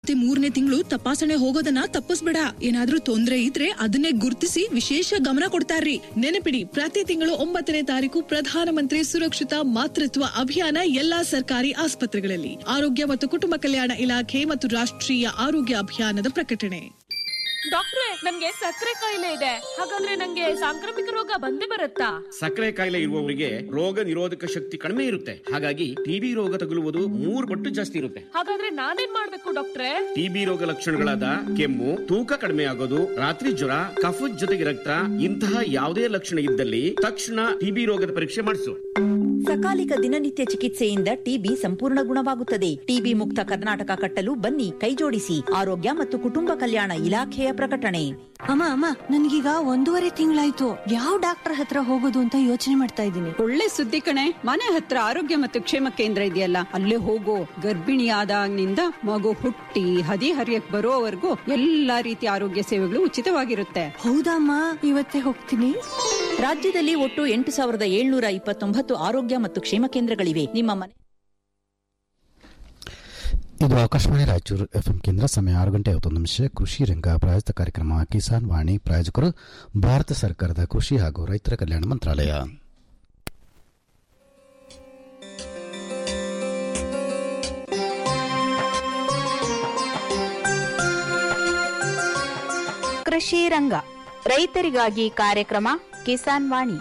ಪ್ರತಿ ಮೂರನೇ ತಿಂಗಳು ತಪಾಸಣೆ ಹೋಗೋದನ್ನ ತಪ್ಪಿಸ್ಬೇಡ ಏನಾದ್ರೂ ತೊಂದ್ರೆ ಇದ್ರೆ ಅದನ್ನೇ ಗುರುತಿಸಿ ವಿಶೇಷ ಗಮನ ಕೊಡ್ತಾರ್ರಿ ನೆನಪಿಡಿ ಪ್ರತಿ ತಿಂಗಳು ಒಂಬತ್ತನೇ ತಾರೀಕು ಪ್ರಧಾನಮಂತ್ರಿ ಸುರಕ್ಷಿತ ಮಾತೃತ್ವ ಅಭಿಯಾನ ಎಲ್ಲಾ ಸರ್ಕಾರಿ ಆಸ್ಪತ್ರೆಗಳಲ್ಲಿ ಆರೋಗ್ಯ ಮತ್ತು ಕುಟುಂಬ ಕಲ್ಯಾಣ ಇಲಾಖೆ ಮತ್ತು ರಾಷ್ಟ್ರೀಯ ಆರೋಗ್ಯ ಅಭಿಯಾನದ ಪ್ರಕಟಣೆ ಡಾಕ್ಟ್ರೆ ನನ್ಗೆ ಸಕ್ಕರೆ ಕಾಯಿಲೆ ಇದೆ ಹಾಗಾದ್ರೆ ನಂಗೆ ಸಾಂಕ್ರಾಮಿಕ ರೋಗ ಬಂದೇ ಬರುತ್ತಾ ಸಕ್ಕರೆ ಕಾಯಿಲೆ ಇರುವವರಿಗೆ ರೋಗ ನಿರೋಧಕ ಶಕ್ತಿ ಕಡಿಮೆ ಇರುತ್ತೆ ಹಾಗಾಗಿ ಟಿಬಿ ರೋಗ ತಗುಲುವುದು ಮೂರು ಪಟ್ಟು ಜಾಸ್ತಿ ಇರುತ್ತೆ ಹಾಗಾದ್ರೆ ನಾನೇನ್ ಮಾಡ್ಬೇಕು ಡಾಕ್ಟ್ರೆ ಟಿಬಿ ರೋಗ ಲಕ್ಷಣಗಳಾದ ಕೆಮ್ಮು ತೂಕ ಕಡಿಮೆ ಆಗೋದು ರಾತ್ರಿ ಜ್ವರ ಕಫದ ಜೊತೆಗೆ ರಕ್ತ ಇಂತಹ ಯಾವುದೇ ಲಕ್ಷಣ ಇದ್ದಲ್ಲಿ ತಕ್ಷಣ ಟಿಬಿ ರೋಗದ ಪರೀಕ್ಷೆ ಮಾಡಿಸು ಸಕಾಲಿಕ ದಿನನಿತ್ಯ ಚಿಕಿತ್ಸೆಯಿಂದ ಟಿಬಿ ಸಂಪೂರ್ಣ ಗುಣವಾಗುತ್ತದೆ ಟಿಬಿ ಮುಕ್ತ ಕರ್ನಾಟಕ ಕಟ್ಟಲು ಬನ್ನಿ ಕೈಜೋಡಿಸಿ ಆರೋಗ್ಯ ಮತ್ತು ಕುಟುಂಬ ಕಲ್ಯಾಣ ಇಲಾಖೆಯ ಪ್ರಕಟಣೆ ಅಮ್ಮ ಅಮ್ಮ ನನ್ಗೀಗ ಒಂದೂವರೆ ತಿಂಗಳಾಯ್ತು ಯಾವ ಡಾಕ್ಟರ್ ಹತ್ರ ಹೋಗೋದು ಅಂತ ಯೋಚನೆ ಮಾಡ್ತಾ ಇದ್ದೀನಿ ಒಳ್ಳೆ ಸುದ್ದಿ ಕಣೆ ಮನೆ ಹತ್ರ ಆರೋಗ್ಯ ಮತ್ತು ಕ್ಷೇಮ ಕೇಂದ್ರ ಇದೆಯಲ್ಲ ಅಲ್ಲೇ ಹೋಗೋ ಗರ್ಭಿಣಿ ಆದಾಗಿನಿಂದ ಮಗು ಹುಟ್ಟಿ ಹದಿ ಹರಿಯಕ್ ಬರೋವರೆಗೂ ಎಲ್ಲಾ ರೀತಿಯ ಆರೋಗ್ಯ ಸೇವೆಗಳು ಉಚಿತವಾಗಿರುತ್ತೆ ಹೌದಮ್ಮ ಇವತ್ತೇ ಹೋಗ್ತೀನಿ ರಾಜ್ಯದಲ್ಲಿ ಒಟ್ಟು ಎಂಟು ಸಾವಿರದ ಏಳ್ನೂರ ಇಪ್ಪತ್ತೊಂಬತ್ತು ಆರೋಗ್ಯ ಮತ್ತು ಕ್ಷೇಮ ಕೇಂದ್ರಗಳಿವೆ ನಿಮ್ಮ ಮನೆ ಇದು ಆಕಾಶವಾಣಿ ರಾಯಚೂರು ಎಫ್ಎಂ ಕೇಂದ್ರ ಸಮಯ ಆರು ಗಂಟೆ ಐವತ್ತೊಂದು ನಿಮಿಷ ಕೃಷಿ ರಂಗ ಪ್ರಾಯೋಜಿತ ಕಾರ್ಯಕ್ರಮ ಕಿಸಾನ್ ವಾಣಿ ಪ್ರಾಯೋಜಕರು ಭಾರತ ಸರ್ಕಾರದ ಕೃಷಿ ಹಾಗೂ ರೈತರ ಕಲ್ಯಾಣ ಮಂತ್ರಾಲಯ ಕೃಷಿ ರಂಗ ರೈತರಿಗಾಗಿ ಕಾರ್ಯಕ್ರಮ ಕಿಸಾನ್ ವಾಣಿ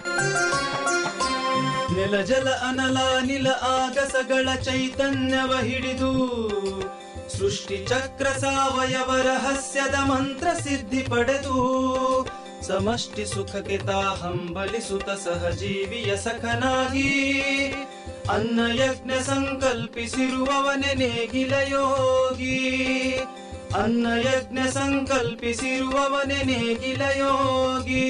ನೆಲ ಜಲ ಅನಲ ನಿಲ ಆಗಸಗಳ ಚೈತನ್ಯವ ಹಿಡಿದು ಸೃಷ್ಟಿ ಚಕ್ರ ಸಾವಯವ ರಹಸ್ಯದ ಮಂತ್ರ ಸಿದ್ಧಿ ಪಡೆದು ಸಮಷ್ಟಿ ಸುಖಕ್ಕೆ ತಾ ಹಂಬಲಿಸುತ್ತ ಸಹಜೀವಿಯ ಸಖನಾಗಿ ಅನ್ನ ಯಜ್ಞ ಸಂಕಲ್ಪಿಸಿರುವವನೆ ನೇಗಿಲ ಯೋಗಿ ಅನ್ನ ಯಜ್ಞ ಸಂಕಲ್ಪಿಸಿರುವವನೆ ನೇಗಿಲ ಯೋಗಿ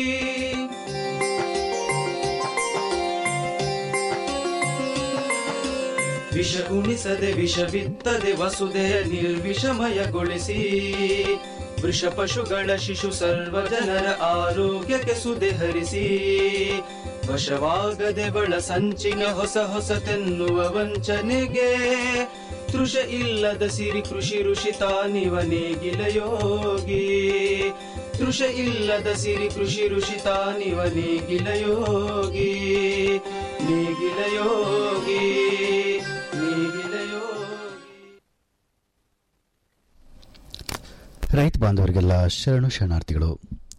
ವಿಷ ಉಣಿಸದೆ ವಿಷ ಬಿತ್ತದೆ ವಸುದೆಯ ನಿರ್ವಿಷಮಯಗೊಳಿಸಿ ವೃಷ ಪಶುಗಳ ಶಿಶು ಸರ್ವ ಜನರ ಆರೋಗ್ಯಕ್ಕೆ ಸುದೆ ಹರಿಸಿ ವಶವಾಗದೆ ಬಳ ಸಂಚಿನ ಹೊಸ ಹೊಸತೆನ್ನುವ ವಂಚನೆಗೆ ತೃಷ ಇಲ್ಲದ ಸಿರಿ ಕೃಷಿ ಋಷಿ ತಾನಿವ ನೇಗಿಲ ಯೋಗಿ ತೃಷ ಇಲ್ಲದ ಸಿರಿ ಕೃಷಿ ಋಷಿ ತಾನಿವ ನೇಗಿಲ ಯೋಗಿ ನೇಗಿಲ ಯೋಗಿ ನೇಗಿಲ ಯೋಗಿ ರೈತ ಬಾಂಧವರಿಗೆಲ್ಲ ಶರಣು ಶರಣಾರ್ಥಿಗಳು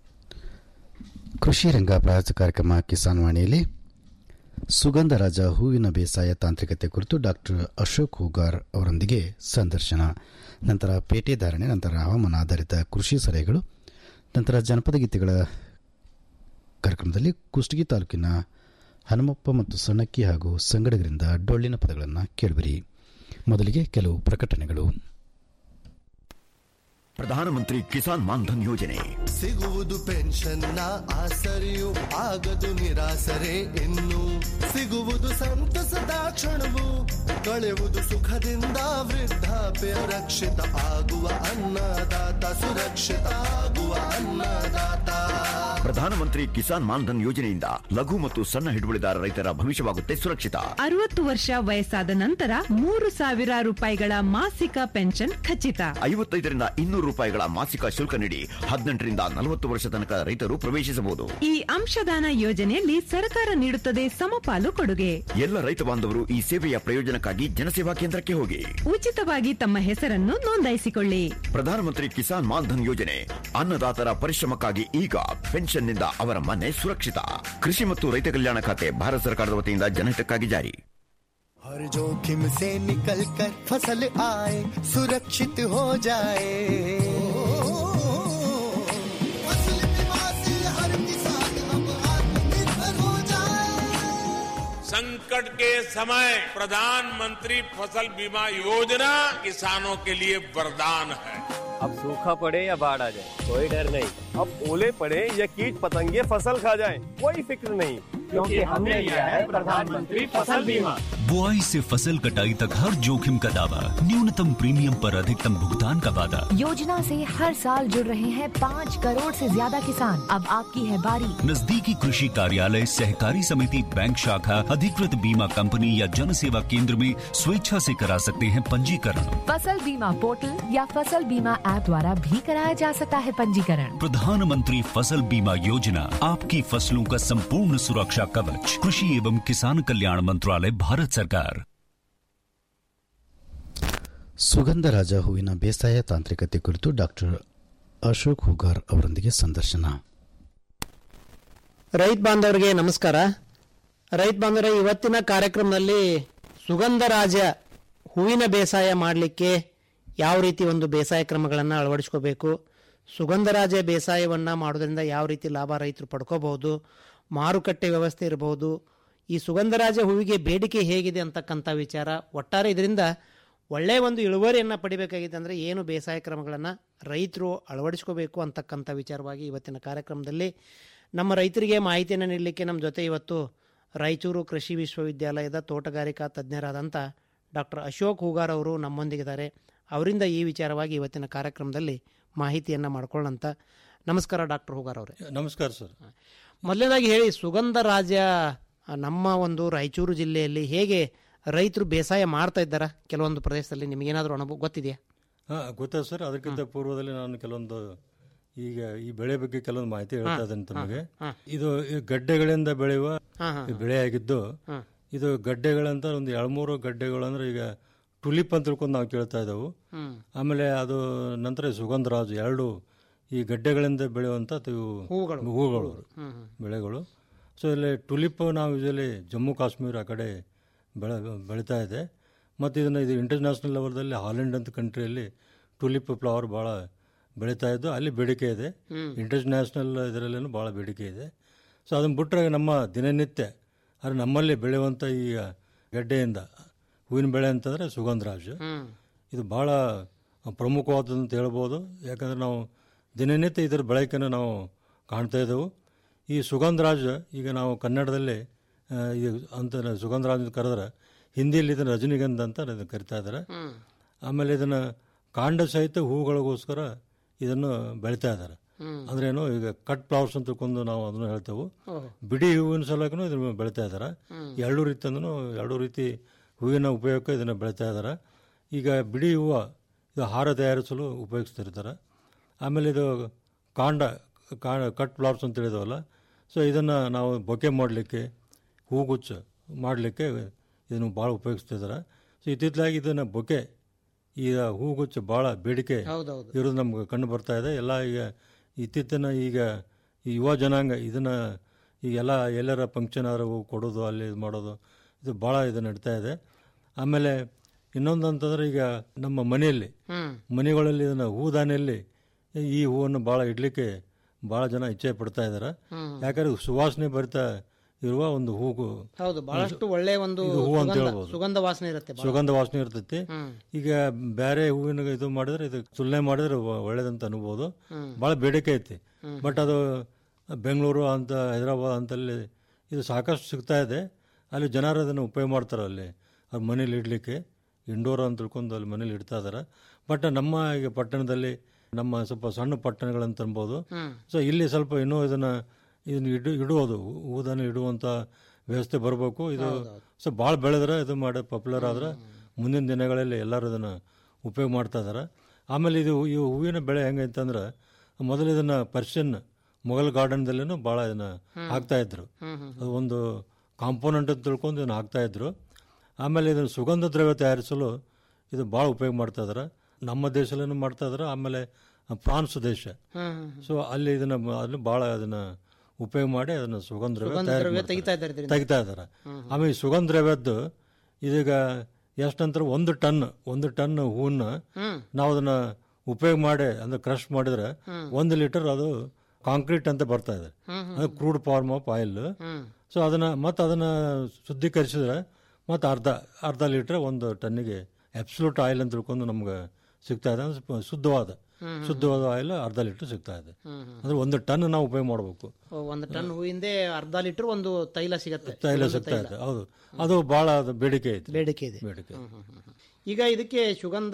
ಕೃಷಿ ರಂಗ ಪ್ರಾಯೋಜಿತ ಕಾರ್ಯಕ್ರಮ ಕಿಸಾನ್ ವಾಣಿಯಲ್ಲಿ ಸುಗಂಧರಾಜ ಹೂವಿನ ಬೇಸಾಯ ತಾಂತ್ರಿಕತೆ ಕುರಿತು ಡಾಕ್ಟರ್ ಅಶೋಕ್ ಹೂಗಾರ್ ಅವರೊಂದಿಗೆ ಸಂದರ್ಶನ ನಂತರ ಪೇಟೆ ಧಾರಣೆ ನಂತರ ಹವಾಮಾನ ಆಧಾರಿತ ಕೃಷಿ ಸಲಹೆಗಳು ನಂತರ ಜನಪದ ಗೀತೆಗಳ ಕಾರ್ಯಕ್ರಮದಲ್ಲಿ ಕುಷ್ಟಗಿ ತಾಲೂಕಿನ ಹನುಮಪ್ಪ ಮತ್ತು ಸಣ್ಣಕ್ಕಿ ಹಾಗೂ ಸಂಗಡಗರಿಂದ ಡೊಳ್ಳಿನ ಪದಗಳನ್ನು ಕೇಳಿಬಿರಿ ಮೊದಲಿಗೆ ಕೆಲವು ಪ್ರಕಟಣೆಗಳು ಪ್ರಧಾನಮಂತ್ರಿ ಕಿಸಾನ್ ಮಾನ್ಧನ್ ಯೋಜನೆ ಸಿಗುವುದು ಪೆನ್ಷನ್ನ ಆಸರೆಯು ಆಗದು ನಿರಾಸರೆ ಇನ್ನು ಸಿಗುವುದು ಸಂತಸದ ಕ್ಷಣವು ಕಳೆಯುವುದು ಸುಖದಿಂದ ವೃದ್ಧಾಪ್ಯ ರಕ್ಷಿತ ಆಗುವ ಅನ್ನದಾತ ಸುರಕ್ಷಿತ ಆಗುವ ಅನ್ನದಾತ ಪ್ರಧಾನಮಂತ್ರಿ ಕಿಸಾನ್ ಮಾನ್ಧನ್ ಯೋಜನೆಯಿಂದ ಲಘು ಮತ್ತು ಸಣ್ಣ ಹಿಡುವಳಿದಾರ ರೈತರ ಭವಿಷ್ಯವಾಗುತ್ತೆ ಸುರಕ್ಷಿತ ಅರವತ್ತು ವರ್ಷ ವಯಸ್ಸಾದ ನಂತರ ಮೂರು ಸಾವಿರ ರೂಪಾಯಿಗಳ ಮಾಸಿಕ ಪೆನ್ಷನ್ ಖಚಿತ ಐವತ್ತೈದರಿಂದ ಇನ್ನೂರು ರೂಪಾಯಿಗಳ ಮಾಸಿಕ ಶುಲ್ಕ ನೀಡಿ ಹದಿನೆಂಟರಿಂದ ನಲವತ್ತು ವರ್ಷ ತನಕ ರೈತರು ಪ್ರವೇಶಿಸಬಹುದು ಈ ಅಂಶದಾನ ಯೋಜನೆಯಲ್ಲಿ ಸರ್ಕಾರ ನೀಡುತ್ತದೆ ಸಮಪಾಲು ಕೊಡುಗೆ ಎಲ್ಲ ರೈತ ಬಾಂಧವರು ಈ ಸೇವೆಯ ಪ್ರಯೋಜನಕ್ಕಾಗಿ ಜನಸೇವಾ ಕೇಂದ್ರಕ್ಕೆ ಹೋಗಿ ಉಚಿತವಾಗಿ ತಮ್ಮ ಹೆಸರನ್ನು ನೋಂದಾಯಿಸಿಕೊಳ್ಳಿ ಪ್ರಧಾನಮಂತ್ರಿ ಕಿಸಾನ್ ಮಾನ್ಧನ್ ಯೋಜನೆ ಅನ್ನದಾತರ ಪರಿಶ್ರಮಕ್ಕಾಗಿ ಈಗ ಪೆನ್ಷನ್ನಿಂದ ಅವರ ಮನೆ ಸುರಕ್ಷಿತ ಕೃಷಿ ಮತ್ತು ರೈತ ಕಲ್ಯಾಣ ಖಾತೆ ಭಾರತ ಸರ್ಕಾರದ ವತಿಯಿಂದ ಜನಹಿತಕ್ಕಾಗಿ ಜಾರಿ हर जोखिम से निकल कर फसल आए सुरक्षित हो जाए फसल बीमा से हर किसान अब आत्मनिर्भर हो जाए संकट के समय प्रधानमंत्री फसल बीमा योजना किसानों के लिए वरदान है अब सूखा पड़े या बाढ़ आ जाए कोई डर नहीं अब ओले पड़े या कीट पतंगे फसल खा जाए कोई फिक्र नहीं क्योंकि हमने लिया है प्रधानमंत्री फसल बीमा बुआई से फसल कटाई तक हर जोखिम का दावा न्यूनतम प्रीमियम पर अधिकतम भुगतान का वादा योजना से हर साल जुड़ रहे हैं पाँच करोड़ से ज्यादा किसान अब आपकी है बारी नजदीकी कृषि कार्यालय सहकारी समिति बैंक शाखा अधिकृत बीमा कंपनी या जन सेवा केंद्र में स्वेच्छा से करा सकते हैं पंजीकरण फसल बीमा पोर्टल या फसल बीमा ऐप द्वारा भी कराया जा सकता है पंजीकरण प्रधानमंत्री फसल बीमा योजना आपकी फसलों का संपूर्ण सुरक्षा कवच कृषि एवं किसान कल्याण मंत्रालय भारत सरकार ಸುಗಂಧರಾಜ ಹೂವಿನ ಬೇಸಾಯ ತಾಂತ್ರಿಕತೆ ಕುರಿತು ಡಾಕ್ಟರ್ ಅಶೋಕ್ ಹುಗಾರ್ ಅವರೊಂದಿಗೆ ಸಂದರ್ಶನ ರೈತ ಬಾಂಧವರಿಗೆ ನಮಸ್ಕಾರ ರೈತ ಬಾಂಧವರೇ ಇವತ್ತಿನ ಕಾರ್ಯಕ್ರಮದಲ್ಲಿ ಸುಗಂಧರಾಜ ಹೂವಿನ ಬೇಸಾಯ ಮಾಡಲಿಕ್ಕೆ ಯಾವ ರೀತಿ ಒಂದು ಬೇಸಾಯ ಕ್ರಮಗಳನ್ನು ಅಳವಡಿಸ್ಕೋಬೇಕು ಸುಗಂಧರಾಜ ಬೇಸಾಯವನ್ನು ಮಾಡೋದ್ರಿಂದ ಯಾವ ರೀತಿ ಲಾಭ ರೈತರು ಪಡ್ಕೋಬಹುದು ಮಾರುಕಟ್ಟೆ ವ್ಯವಸ್ಥೆ ಇರಬಹುದು ಈ ಸುಗಂಧರಾಜ ಹೂವಿಗೆ ಬೇಡಿಕೆ ಹೇಗಿದೆ ಅಂತಕ್ಕಂಥ ವಿಚಾರ ಒಟ್ಟಾರೆ ಇದರಿಂದ ಒಳ್ಳೆಯ ಒಂದು ಇಳುವರಿಯನ್ನು ಪಡಿಬೇಕಾಗಿದೆ ಅಂದರೆ ಏನು ಬೇಸಾಯ ಕ್ರಮಗಳನ್ನು ರೈತರು ಅಳವಡಿಸ್ಕೋಬೇಕು ಅಂತಕ್ಕಂಥ ವಿಚಾರವಾಗಿ ಇವತ್ತಿನ ಕಾರ್ಯಕ್ರಮದಲ್ಲಿ ನಮ್ಮ ರೈತರಿಗೆ ಮಾಹಿತಿಯನ್ನು ನೀಡಲಿಕ್ಕೆ ನಮ್ಮ ಜೊತೆ ಇವತ್ತು ರಾಯಚೂರು ಕೃಷಿ ವಿಶ್ವವಿದ್ಯಾಲಯದ ತೋಟಗಾರಿಕಾ ತಜ್ಞರಾದಂಥ ಡಾಕ್ಟರ್ ಅಶೋಕ್ ಹೂಗಾರ್ ಅವರು ನಮ್ಮೊಂದಿಗಿದ್ದಾರೆ ಅವರಿಂದ ಈ ವಿಚಾರವಾಗಿ ಇವತ್ತಿನ ಕಾರ್ಯಕ್ರಮದಲ್ಲಿ ಮಾಹಿತಿಯನ್ನು ಮಾಡ್ಕೊಳ್ಳೋಂಥ ನಮಸ್ಕಾರ ಡಾಕ್ಟರ್ ಹೂಗಾರ್ ಅವರೇ ನಮಸ್ಕಾರ ಸರ್ ಮೊದಲನೇದಾಗಿ ಹೇಳಿ ಸುಗಂಧ ರಾಜ ನಮ್ಮ ಒಂದು ರಾಯಚೂರು ಜಿಲ್ಲೆಯಲ್ಲಿ ಹೇಗೆ ರೈತರು ಬೇಸಾಯ ಮಾಡ್ತಾ ಇದ್ದಾರಾ ಕೆಲವೊಂದು ಪ್ರದೇಶದಲ್ಲಿ ನಿಮಗೇನಾದರೂ ಅನುಭವ ಗೊತ್ತಿದೆಯಾ ಹಾಂ ಗೊತ್ತಾ ಸರ್ ಅದಕ್ಕಿಂತ ಪೂರ್ವದಲ್ಲಿ ನಾನು ಕೆಲವೊಂದು ಈಗ ಈ ಬೆಳೆ ಬಗ್ಗೆ ಕೆಲವೊಂದು ಮಾಹಿತಿ ಹೇಳ್ತಾ ಇದ್ದೇನೆ ತಮಗೆ ಇದು ಈ ಗಡ್ಡೆಗಳಿಂದ ಬೆಳೆಯುವ ಈ ಬೆಳೆಯಾಗಿದ್ದು ಇದು ಗಡ್ಡೆಗಳಂತ ಒಂದು ಎರಡ್ಮೂರು ಗಡ್ಡೆಗಳು ಅಂದ್ರೆ ಈಗ ಟುಲಿಪ್ ಅಂತ ತಿಳ್ಕೊಂಡು ನಾವು ಕೇಳ್ತಾ ಇದ್ದೆವು ಹ್ಮ್. ಆಮೇಲೆ ಅದು ನಂತರ ಸುಗಂಧರಾಜು ಎರಡು ಈ ಗಡ್ಡೆಗಳಿಂದ ಬೆಳೆಯುವಂಥ ಇವು ಹೂಗಳು. ಹೂಗಳು ಹ್ಮ್, ಹ್ಮ್. ಬೆಳೆಗಳು ಸೊ ಇಲ್ಲಿ ಟುಲಿಪ್ ನಾವು ಯೂಶಲಿ ಜಮ್ಮು ಕಾಶ್ಮೀರ ಆ ಕಡೆ ಬೆಳೆ ಬೆಳೀತಾ ಇದೆ ಮತ್ತು ಇದನ್ನು ಇದು ಇಂಟರ್ನ್ಯಾಷನಲ್ ಲೆವೆಲ್ದಲ್ಲಿ ಹಾಲೆಂಡ್ ಅಂತ ಕಂಟ್ರಿಯಲ್ಲಿ ಟುಲಿಪ್ ಫ್ಲವರ್ ಭಾಳ ಬೆಳೀತಾ ಇದ್ದು ಅಲ್ಲಿ ಬೇಡಿಕೆ ಇದೆ ಹ್ಮ್. ಇಂಟರ್ನ್ಯಾಷನಲ್ ಇದರಲ್ಲೂ ಭಾಳ ಬೇಡಿಕೆ ಇದೆ ಸೊ ಅದನ್ನು ಬಿಟ್ಟರೆ ನಮ್ಮ ದಿನನಿತ್ಯ ಆದರೆ ನಮ್ಮಲ್ಲಿ ಬೆಳೆಯುವಂಥ ಈ ಗಡ್ಡೆಯಿಂದ ಹೂವಿನ ಬೆಳೆ ಅಂತಂದರೆ ಸುಗಂಧರಾಜ್ ಹ್ಮ್. ಇದು ಭಾಳ ಪ್ರಮುಖವಾದದ್ದು ಅಂತ ಹೇಳ್ಬೋದು ಯಾಕಂದರೆ ನಾವು ದಿನನಿತ್ಯ ಇದರ ಬಳಕೆಯನ್ನು ನಾವು ಕಾಣ್ತಾ ಇದ್ದೆವು ಈ ಸುಗಂಧರಾಜ್ ಈಗ ನಾವು ಕನ್ನಡದಲ್ಲಿ ಆ, ಈ ಅಂತ ಸುಗಂಧರಾಜ್ ಅಂತ ಕರೆದ್ರೆ ಹಿಂದಿಯಲ್ಲಿ ಇದನ್ನು ರಜನಿಗಂಧ ಅಂತ ಇದನ್ನ ಕರಿತಾ ಇದ್ದಾರೆ ಹ್ಮ್. ಆಮೇಲೆ ಇದನ್ನು ಕಾಂಡ ಸಹಿತ ಹೂಗಳಿಗೋಸ್ಕರ ಇದನ್ನು ಬೆಳಿತಾ ಇದ್ದಾರೆ ಹ್ಮ್. ಅಂದ್ರೇನು ಈಗ ಕಟ್ ಫ್ಲವರ್ಸ್ ಅಂತ ತಿಳ್ಕೊಂಡು ನಾವು ಅದನ್ನು ಹೇಳ್ತೇವೆ ಓಹೋ. ಬಿಡಿ ಹೂವಿನ ಸಲಕೂ ಇದನ್ನು ಬೆಳಿತಾ ಇದ್ದಾರೆ ಹ್ಮ್. ಎರಡು ರೀತಿ ಅಂದ್ರೂ ಎರಡು ರೀತಿ ಹೂವಿನ ಉಪಯೋಗಕ್ಕೆ ಇದನ್ನು ಬೆಳಿತಾ ಇದ್ದಾರೆ ಈಗ ಬಿಡಿ ಹೂವು ಇದು ಹಾರ ತಯಾರಿಸಲು ಉಪಯೋಗಿಸ್ತಿರ್ತಾರೆ ಆಮೇಲೆ ಇದು ಕಾಂಡ ಕಾಂಡ ಕಟ್ ಫ್ಲವರ್ಸ್ ಅಂತ ಹೇಳಿದವಲ್ಲ ಸೊ ಇದನ್ನು ನಾವು ಬೊಕೆ ಮಾಡಲಿಕ್ಕೆ ಹೂಗುಚ್ಚ ಮಾಡಲಿಕ್ಕೆ ಇದನ್ನು ಭಾಳ ಉಪಯೋಗಿಸ್ತಿದ್ದಾರೆ ಸೊ ಇತ್ತಿತ್ತಲಾಗಿ ಇದನ್ನು ಬೊಕೆ ಈಗ ಹೂಗುಚ್ಚ ಭಾಳ ಬೇಡಿಕೆ ಹೌದೌದು. ಇರೋದು ನಮ್ಗೆ ಕಂಡು ಬರ್ತಾ ಇದೆ ಎಲ್ಲ ಈಗ ಇತ್ತೀಚಿನ ಈಗ ಈ ಯುವ ಜನಾಂಗ ಇದನ್ನು ಈಗ ಎಲ್ಲ ಎಲ್ಲರ ಫಂಕ್ಷನ್ ಆದ್ರೆ ಹೋಗಿ ಕೊಡೋದು ಅಲ್ಲಿ ಇದು ಮಾಡೋದು ಇದು ಭಾಳ ಇದು ನಡೀತಾ ಇದೆ ಆಮೇಲೆ ಇನ್ನೊಂದು ಅಂತಂದ್ರೆ ಈಗ ನಮ್ಮ ಮನೆಯಲ್ಲಿ ಹ್ಮ್. ಮನೆಗಳಲ್ಲಿ ಇದನ್ನು ಹೂದಾನಿಯಲ್ಲಿ ಈ ಹೂವನ್ನು ಭಾಳ ಇಡಲಿಕ್ಕೆ ಭಾಳ ಜನ ಇಚ್ಛೆ ಪಡ್ತಾ ಇದ್ದಾರೆ ಹ್ಮ್. ಯಾಕಂದ್ರೆ ಸುವಾಸನೆ ಭರಿತ ಇರುವ ಒಂದು ಹೂಗು ಹೌದು ಬಹಳಷ್ಟು ಒಳ್ಳೆ ಒಂದು ಇದು ಹೂ ಅಂತ ಸುಗಂಧ- ಹೇಳ್ಬೋದು. ಸುಗಂಧ ವಾಸನೆ ಇರುತ್ತೆ ಬಹಳ. ಸುಗಂಧ ವಾಸನೆ ಇರ್ತೈತಿ ಹ್ಮ್. ಈಗ ಬೇರೆ ಹೂವಿನ ಇದು ಮಾಡಿದ್ರೆ ಇದು ತುಲನೆ ಮಾಡಿದ್ರೆ ಒ- ಒಳ್ಳೇದಂತ ಅನ್ಬೋದು ಹ್ಮ್. ಭಾಳ ಬೇಡಿಕೆ ಐತಿ ಹ್ಮ್. ಬಟ್ ಅದು ಬೆಂಗಳೂರು ಅಂತ ಹೈದರಾಬಾದ್ ಅಂತಲ್ಲಿ ಇದು ಸಾಕಷ್ಟು ಸಿಗ್ತಾ ಇದೆ ಅಲ್ಲಿ ಜನರು ಅದನ್ನು ಉಪಯೋಗ ಮಾಡ್ತಾರೆ ಅಲ್ಲಿ ಅವ್ರ ಮನೇಲಿ ಇಡಲಿಕ್ಕೆ ಇಂಡೋರ್ ಅಂತ ತಿಳ್ಕೊಂಡು ಅಲ್ಲಿ ಮನೇಲಿ ಇಡ್ತಾ ಇದ್ದಾರೆ ಬಟ್ ನಮ್ಮ ಈಗ ಪಟ್ಟಣದಲ್ಲಿ ನಮ್ಮ ಸ್ವಲ್ಪ ಸಣ್ಣ ಪಟ್ಟಣಗಳಂತ ಅನ್ಬೋದು ಹ್ಮ್. ಸೊ ಇಲ್ಲಿ ಸ್ವಲ್ಪ ಇನ್ನೂ ಇದನ್ನು ಇದನ್ನು ಇಡು ಇಡುವುದು ಹೂದನ್ನು ಇಡುವಂಥ ವ್ಯವಸ್ಥೆ ಬರಬೇಕು ಇದು ಸೊ ಭಾಳ ಬೆಳೆದ್ರೆ ಇದು ಮಾಡಿ ಪಾಪ್ಯುಲರ್ ಆದ್ರೆ ಮುಂದಿನ ದಿನಗಳಲ್ಲಿ ಎಲ್ಲರೂ ಇದನ್ನು ಉಪಯೋಗ ಮಾಡ್ತಾ ಇದ್ದಾರೆ ಆಮೇಲೆ ಇದು ಈ ಹೂವಿನ ಬೆಳೆ ಹೆಂಗೈತಂದ್ರೆ ಮೊದಲು ಇದನ್ನು ಪರ್ಷಿಯನ್ ಮೊಘಲ್ ಗಾರ್ಡನ್ದಲ್ಲೂ ಭಾಳ ಇದನ್ನು ಹಾಕ್ತಾ ಇದ್ರು ಹ್ಮ್, ಹ್ಮ್, ಅದು ಒಂದು ಕಾಂಪೋನೆಂಟ್ ಅಂತ ತಿಳ್ಕೊಂಡು ಇದನ್ನು ಹಾಕ್ತಾ ಇದ್ರು ಆಮೇಲೆ ಇದನ್ನು ಸುಗಂಧ ದ್ರವ್ಯ ತಯಾರಿಸಲು ಇದು ಭಾಳ ಉಪಯೋಗ ಮಾಡ್ತಾ ಇದ್ದಾರೆ ನಮ್ಮ ದೇಶದಲ್ಲೂ ಮಾಡ್ತಾ ಇದ್ದಾರೆ ಆಮೇಲೆ ಫ್ರಾನ್ಸ್ ದೇಶ ಹ್ಮ್, ಹ್ಮ್, ಸೊ ಅಲ್ಲಿ ಇದನ್ನ ಅದನ್ನು ಭಾಳ ಅದನ್ನ ಉಪಯೋಗ ಮಾಡಿ ಅದನ್ನ ಸುಗಂಧ ದ್ರವ್ಯ ಸುಗಂಧ ತಯಾರು ದ್ರವ್ಯ ಮಾಡ್ತಾರೆ. ತೆಗಿತಾ ಇದ್ದಾರೆ ಇದರಿಂದ. ತೆಗಿತಾ ಇದ್ದಾರೆ ಹ್ಮ್. ಆಮೇಲೆ ಈ ಸುಗಂಧ ದ್ರವ್ಯದ್ದು ಇದೀಗ ಎಷ್ಟಂತಾರೆ ಒಂದು ಟನ್ ಒಂದು ಟನ್ ಹೂವನ್ನ ಹ್ಮ್. ನಾವು ಅದನ್ನ ಉಪಯೋಗ ಮಾಡಿ ಅಂದ್ರೆ ಕ್ರಶ್ ಮಾಡಿದ್ರೆ ಹ್ಮ್. ಒಂದು ಲೀಟರ್ ಅದು ಕಾಂಕ್ರೀಟ್ ಅಂತ ಬರ್ತಾ ಇದೆ ಹ್ಮ್, ಹ್ಮ್, ಅದು crude form of oil hmm. So ಅದನ್ನ ಮತ್ತೆ ಅದನ್ನ ಶುದ್ಧೀಕರಿಸಿದ್ರೆ ಮತ್ತೆ ಅರ್ಧ ಅರ್ಧ ಲೀಟರ್ ಒಂದು ಟನ್ನಿಗೆ ಅಬ್ಸಲ್ಯೂಟ್ ಆಯಿಲ್ ಅಂತ ತಿಳ್ಕೊಂಡು ನಮ್ಗೆ ಸಿಗ್ತಾ ಇದೆ ಅಂದ್ರೆ ಸ್ವಲ್ಪ ಶುದ್ಧವಾದ ಹ್ಮ್, ಹ್ಮ್. ಶುದ್ಧವಾದ ಆಯಿಲ್ ಅರ್ಧ ಲೀಟರ್ ಸಿಗ್ತಾ ಇದೆ ಹ್ಮ್, ಹ್ಮ್. ಅಂದ್ರೆ ಒಂದು ಟನ್ ನಾವು ಉಪಯೋಗ ಮಾಡಬೇಕು ಓ, ಒಂದು ಟನ್ ಹೂವಿಂದೆ ಅರ್ಧ ಲೀಟರ್ ಒಂದು ತೈಲ ಸಿಗತ್ತೆ ತೈಲ ಸುಗಂಧ ಸಿಗ್ತಾ ಇದೆ ಹೌದು ಅದು ಬಹಳ ಅದು ಬೇಡಿಕೆ ಐತೆ ಬೇಡಿಕೆ ಇದೆ ಬೇಡಿಕೆ ಹ್ಮ್, ಹ್ಮ್, ಹ್ಮ್, ಹ್ಮ್. ಈಗ ಇದಕ್ಕೆ ಸುಗಂಧ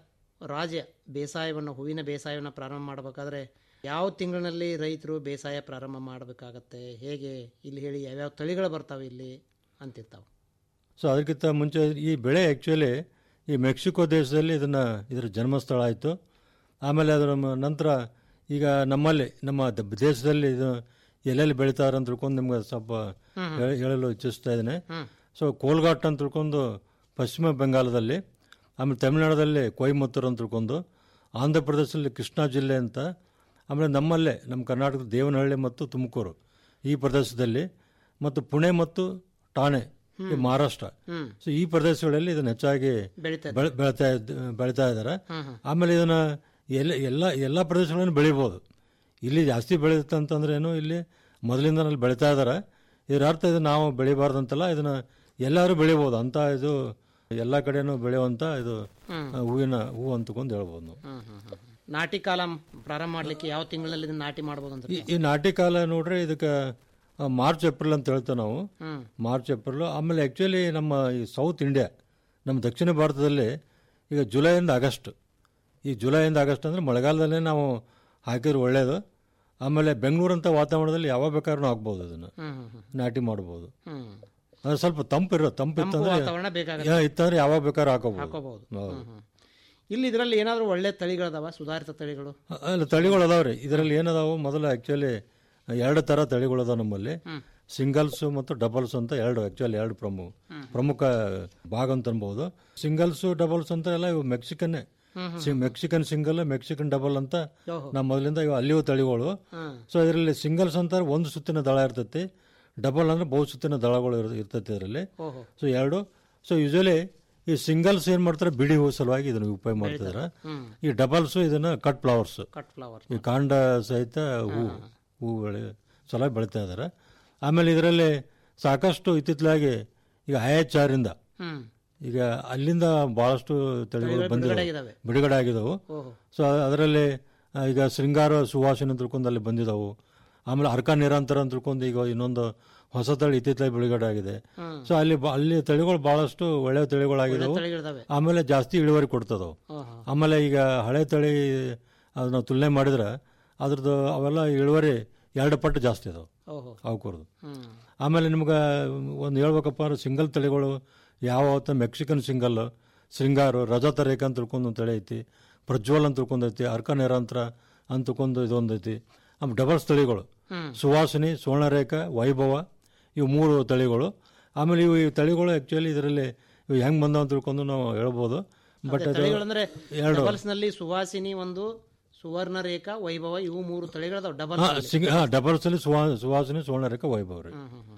ರಾಜ ಬೇಸಾಯವನ್ನು ಹೂವಿನ ಬೇಸಾಯವನ್ನು ಪ್ರಾರಂಭ ಮಾಡಬೇಕಾದ್ರೆ ಯಾವ ತಿಂಗಳಿನಲ್ಲಿ ರೈತರು ಬೇಸಾಯ ಪ್ರಾರಂಭ ಮಾಡಬೇಕಾಗತ್ತೆ ಹೇಗೆ ಇಲ್ಲಿ ಹೇಳಿ ಯಾವ್ಯಾವ ತಳಿಗಳು ಬರ್ತಾವೆ ಇಲ್ಲಿ ಅಂತಿರ್ತಾವೆ ಸೊ ಅದಕ್ಕಿಂತ ಮುಂಚೆ ಈ ಬೆಳೆ ಆ್ಯಕ್ಚುಲಿ ಈ ಮೆಕ್ಸಿಕೋ ದೇಶದಲ್ಲಿ ಇದನ್ನು ಇದರ ಜನ್ಮಸ್ಥಳ ಆಯಿತು ಆಮೇಲೆ ಅದರ ಮ- ನಂತರ ಈಗ ನಮ್ಮಲ್ಲಿ ನಮ್ಮ ದ- ದೇಶದಲ್ಲಿ ಇದು ಎಲ್ಲೆಲ್ಲಿ ಬೆಳೀತಾರೆ ಅಂತ ತಿಳ್ಕೊಂಡು ನಿಮ್ಗೆ ಸ್ವಲ್ಪ ಹ್ಮ್. ಹೇಳ- ಹೇಳಲು ಇಚ್ಛಿಸ್ತಾ ಇದ್ದೀನಿ ಹ್ಮ್. ಸೊ ಕೋಲ್ಘಾಟ್ ಅಂತ ತಿಳ್ಕೊಂಡು ಪಶ್ಚಿಮ ಬೆಂಗಾಲದಲ್ಲಿ ಆಮೇಲೆ ತಮಿಳುನಾಡಲ್ಲಿ ಕೊಯಮತ್ತೂರು ಅಂತ ತಿಳ್ಕೊಂಡು ಆಂಧ್ರ ಪ್ರದೇಶದಲ್ಲಿ ಕೃಷ್ಣಾ ಜಿಲ್ಲೆ ಅಂತ ಆಮೇಲೆ ನಮ್ಮಲ್ಲೇ ನಮ್ಮ ಕರ್ನಾಟಕದ ದೇವನಹಳ್ಳಿ ಮತ್ತು ತುಮಕೂರು ಈ ಪ್ರದೇಶದಲ್ಲಿ ಮತ್ತು ಪುಣೆ ಮತ್ತು ಠಾಣೆ ಈ ಹ್ಮ್. ಮಹಾರಾಷ್ಟ್ರ ಹ್ಮ್. ಸೊ ಈ ಪ್ರದೇಶಗಳಲ್ಲಿ ಇದನ್ನು ಹೆಚ್ಚಾಗಿ ಬೆಳೀತಾ ಬೆಳೆ- ಬೆಳಿತಾ ಇದ್ದ ಬೆಳೀತಾ ಇದ್ದಾರೆ ಹ್ಮ್, ಹ್ಮ್. ಆಮೇಲೆ ಇದನ್ನು ಎಲ್ಲ ಎಲ್ಲ ಎಲ್ಲ ಪ್ರದೇಶಗಳನ್ನು ಬೆಳಿಬೋದು ಇಲ್ಲಿ ಜಾಸ್ತಿ ಬೆಳೆಯುತ್ತೆ ಅಂತಂದ್ರೆ ಏನು ಇಲ್ಲಿ ಮೊದಲಿಂದ ಅಲ್ಲಿ ಬೆಳೀತಾ ಇದ್ದಾರೆ ಇದರ ಅರ್ಥ ಇದು ನಾವು ಬೆಳಿಬಾರ್ದಂತಲ್ಲ ಇದನ್ನು ಎಲ್ಲರೂ ಬೆಳಿಬೋದು ಅಂತ ಇದು ಎಲ್ಲ ಕಡೆನೂ ಬೆಳೆಯುವಂಥ ಇದು ಹ್ಮ್. ಆ, ಹೂವಿನ ಹೂವು ಅಂತಕೊಂಡು ಹೇಳ್ಬೋದು ನಾವು ಹ್ಮ್, ಹ್ಮ್, ಹ್ಮ್. ನಾಟಿ ಕಾಲ ಪ್ರಾರಂಭ ಮಾಡ್ಲಿಕ್ಕೆ ಯಾವ ತಿಂಗಳಲ್ಲಿ ಇದನ್ನ ನಾಟಿ ಮಾಡ್ಬೋದು ಅಂತ ಈ ಈ ನಾಟಿ ಕಾಲ ನೋಡ್ರಿ ಇದಕ್ಕೆ ಆ, ಮಾರ್ಚ್ ಏಪ್ರಿಲ್ ಅಂತ ಹೇಳ್ತೇವೆ ನಾವು ಹ್ಮ್. ಮಾರ್ಚ್ ಏಪ್ರಿಲ್ ಆಮೇಲೆ ಆ್ಯಕ್ಚುಲಿ ನಮ್ಮ ಈ ಸೌತ್ ಇಂಡಿಯಾ ನಮ್ಮ ದಕ್ಷಿಣ ಭಾರತದಲ್ಲಿ ಈಗ ಜುಲೈಯಿಂದ ಆಗಸ್ಟ್ ಈ ಜುಲೈಯಿಂದ ಆಗಸ್ಟ್ ಅಂದರೆ ಮಳೆಗಾಲದಲ್ಲೇ ನಾವು ಹಾಕಿದ್ರೆ ಒಳ್ಳೆಯದು ಆಮೇಲೆ ಬೆಂಗಳೂರಂಥ ವಾತಾವರಣದಲ್ಲಿ ಯಾವಾಗ ಬೇಕಾದ್ರೂ ಹಾಕ್ಬೋದು ಅದನ್ನು ಹ್ಮ್, ಹ್ಮ್, ಹ್ಮ್. ನಾಟಿ ಮಾಡ್ಬೋದು ಹ್ಮ್. ಅಂದ್ರೆ ಸ್ವಲ್ಪ ತಂಪಿರೋ ತಂಪು ತಂಪು ಇತ್ತಂದ್ರೆ ವಾತಾವರಣ ಬೇಕಾಗುತ್ತೆ. ಯಾ, ಇತ್ತಂದ್ರೆ ಯಾವಾಗ ಬೇಕಾದ್ರೂ ಹಾಕೋಬಹುದು ಹಾಕೋಬಹುದು ಹೌದು. ಹ್ಮ್, ಹ್ಮ್. ಇಲ್ಲಿ ಇದರಲ್ಲಿ ಏನಾದರೂ ಒಳ್ಳೆ ತಳಿಗಳದಾವ ಸುಧಾರಿತ ತಳಿಗಳು ಅಲ್ಲ ತಳಿಗಳು ಅದಾವ್ರಿ ಇದರಲ್ಲಿ ಏನದಾವು ಮೊದಲು ಆ್ಯಕ್ಚುಲಿ ಎರಡು ಥರ ತಳಿಗಳು ಅದಾವ ನಮ್ಮಲ್ಲಿ ಹ್ಮ್. ಸಿಂಗಲ್ಸ್ ಮತ್ತು ಡಬಲ್ಸ್ ಅಂತ ಎರಡು ಆ್ಯಕ್ಚುಲಿ ಎರಡು ಪ್ರಮುಖ ಹ್ಮ್. ಪ್ರಮುಖ ಭಾಗ ಅಂತ ಅನ್ಬೋದು ಸಿಂಗಲ್ಸ್ ಡಬಲ್ಸ್ ಅಂತ ಎಲ್ಲ ಇವು ಮೆಕ್ಸಿಕನ್ನೇ ಹ್ಮ್, ಹ್ಮ್, ಸಿ- ಮೆಕ್ಸಿಕನ್ ಸಿಂಗಲ್ ಮೆಕ್ಸಿಕನ್ ಡಬಲ್ ಅಂತ ಓಹೋ. ನಮ್ಮ ಮೊದಲಿಂದ ಇವು ಅಲ್ಲಿಯೂ ತಳಿಗಳು ಹ್ಮ್. ಸೊ ಇದರಲ್ಲಿ ಸಿಂಗಲ್ಸ್ ಅಂತಾರೆ ಒಂದು ಸುತ್ತಿನ ದಳ ಇರ್ತೈತಿ ಡಬಲ್ ಅಂದ್ರೆ ಬಹು ಸುತ್ತಿನ ದಳಗಳು ಇರ್- ಇರ್ತೈತಿ ಇದರಲ್ಲಿ ಓಹೋ. ಸೊ ಎರಡು ಸೊ ಯೂಶಲಿ ಈ ಸಿಂಗಲ್ಸ್ ಏನು ಮಾಡ್ತಾರೆ ಬಿಡಿ ಹೂ ಸಲುವಾಗಿ ಇದನ್ನು ಉಪಯೋಗ ಮಾಡ್ತಿದ್ದಾರೆ ಹ್ಮ್. ಈ ಡಬಲ್ಸು ಇದನ್ನು ಕಟ್ ಫ್ಲವರ್ಸ್ ಕಟ್ ಫ್ಲವರ್ ಈ ಕಾಂಡ ಸಹಿತ ಹೂ ಹೂ ಬೆಳೆ ಸಲ ಬೆಳಿತಾ ಇದ್ದಾರೆ ಆಮೇಲೆ ಇದರಲ್ಲಿ ಸಾಕಷ್ಟು ಇತ್ತಿತ್ತಲಾಗಿ ಈಗ ಐ ಎಚ್ ಆರಿಂದ ಹ್ಮ್. ಈಗ ಅಲ್ಲಿಂದ ಭಾಳಷ್ಟು ತಳಿಗಳು ತಳಿಗಳು ಬಂದಿವೆ ಬಿಡುಗಡೆ ಆಗಿದಾವೆ. ಬಿಡುಗಡೆ ಆಗಿದಾವು ಓಹೋ. ಸೊ ಅದರಲ್ಲಿ ಆ, ಈಗ ಶೃಂಗಾರ ಸುವಾಸನೆ ಅಂತ ತಿಳ್ಕೊಂಡು ಅಲ್ಲಿ ಬಂದಿದ್ದಾವು ಆಮೇಲೆ ಅರ್ಕ ನಿರಂತರ ಅಂತ ತಿಳ್ಕೊಂಡು ಈಗ ಇನ್ನೊಂದು ಹೊಸ ತಳಿ ಇತ್ತಿತ್ತಲಾಗಿ ಬಿಡುಗಡೆ ಆಗಿದೆ ಹ್ಮ್. ಸೊ ಅಲ್ಲಿ ಬ- ಅಲ್ಲಿ ತಳಿಗಳು ಭಾಳಷ್ಟು ಒಳ್ಳೆಯ ತಳಿಗಳಾಗಿದ್ದಾವೆ ಒಳ್ಳೆ ತಳಿಗಳಿದಾವೆ. ಆಮೇಲೆ ಜಾಸ್ತಿ ಇಳುವರಿ ಕೊಡ್ತದವು ಆಹಾ. ಆಮೇಲೆ ಈಗ ಹಳೆ ತಳಿ ಅದನ್ನ ತುಲನೆ ಮಾಡಿದ್ರೆ ಅದ್ರದ್ದು ಅವೆಲ್ಲ ಇಳುವರಿ ಎರಡು ಪಟ್ಟು ಜಾಸ್ತಿ ಅದಾವೆ ಓಹೋ. ಅವಕೂರ್ದು ಹ್ಮ್. ಆಮೇಲೆ ನಿಮ್ಗೆ ಒಂದು ಹೇಳ್ಬೇಕಪ್ಪ ಅಂದ್ರೆ ಸಿಂಗಲ್ ತಳಿಗಳು ಯಾವ ಮೆಕ್ಸಿಕನ್ ಸಿಂಗಲ್ ಶೃಂಗಾರು ರಜತ ರೇಖಾ ಅಂತ ತಿಳ್ಕೊಂಡು ಒಂದು ತಳಿ ಐತಿ ಪ್ರಜ್ವಲ್ ಅಂತ ತಿಳ್ಕೊಂಡು ಐತಿ ಅರ್ಕ ನಿರಂತರ ಅಂತ ತಿಳ್ಕೊಂಡು ಇದೊಂದು ಐತಿ ಆಮೇಲೆ ಡಬಲ್ಸ್ ತಳಿಗಳು ಹ್ಮ್. ಸುವಾಸಿನಿ ಸುವರ್ಣರೇಖಾ ವೈಭವ ಇವು ಮೂರು ತಳಿಗಳು ಆಮೇಲೆ ಇವು ಈ ತಳಿಗಳು ಆ್ಯಕ್ಚುಲಿ ಇದರಲ್ಲಿ ಇವು ಹೆಂಗೆ ಬಂದವು ಅಂತ ತಿಳ್ಕೊಂಡು ನಾವು ಹೇಳ್ಬೋದು ಬಟ್ ಅದೇ ಅದು ತಳಿಗಳಂದ್ರೆ ಎರಡು ಡಬಲ್ಸ್ ನಲ್ಲಿ ಸುವಾಸಿನಿ ಒಂದು ಸುವರ್ಣ ರೇಖಾ ವೈಭವ ಇವು ಮೂರು ತಳಿಗಳದಾವ ಡಬಲ್ ಹಾಂ ಸಿಂಗ್ ಹಾಂ ಡಬಲ್ಸಲ್ಲಿ ಸುವಾ ಸುವಾಸಿನಿ ಸುವರ್ಣರೇಖಾ ವೈಭವ ರೀ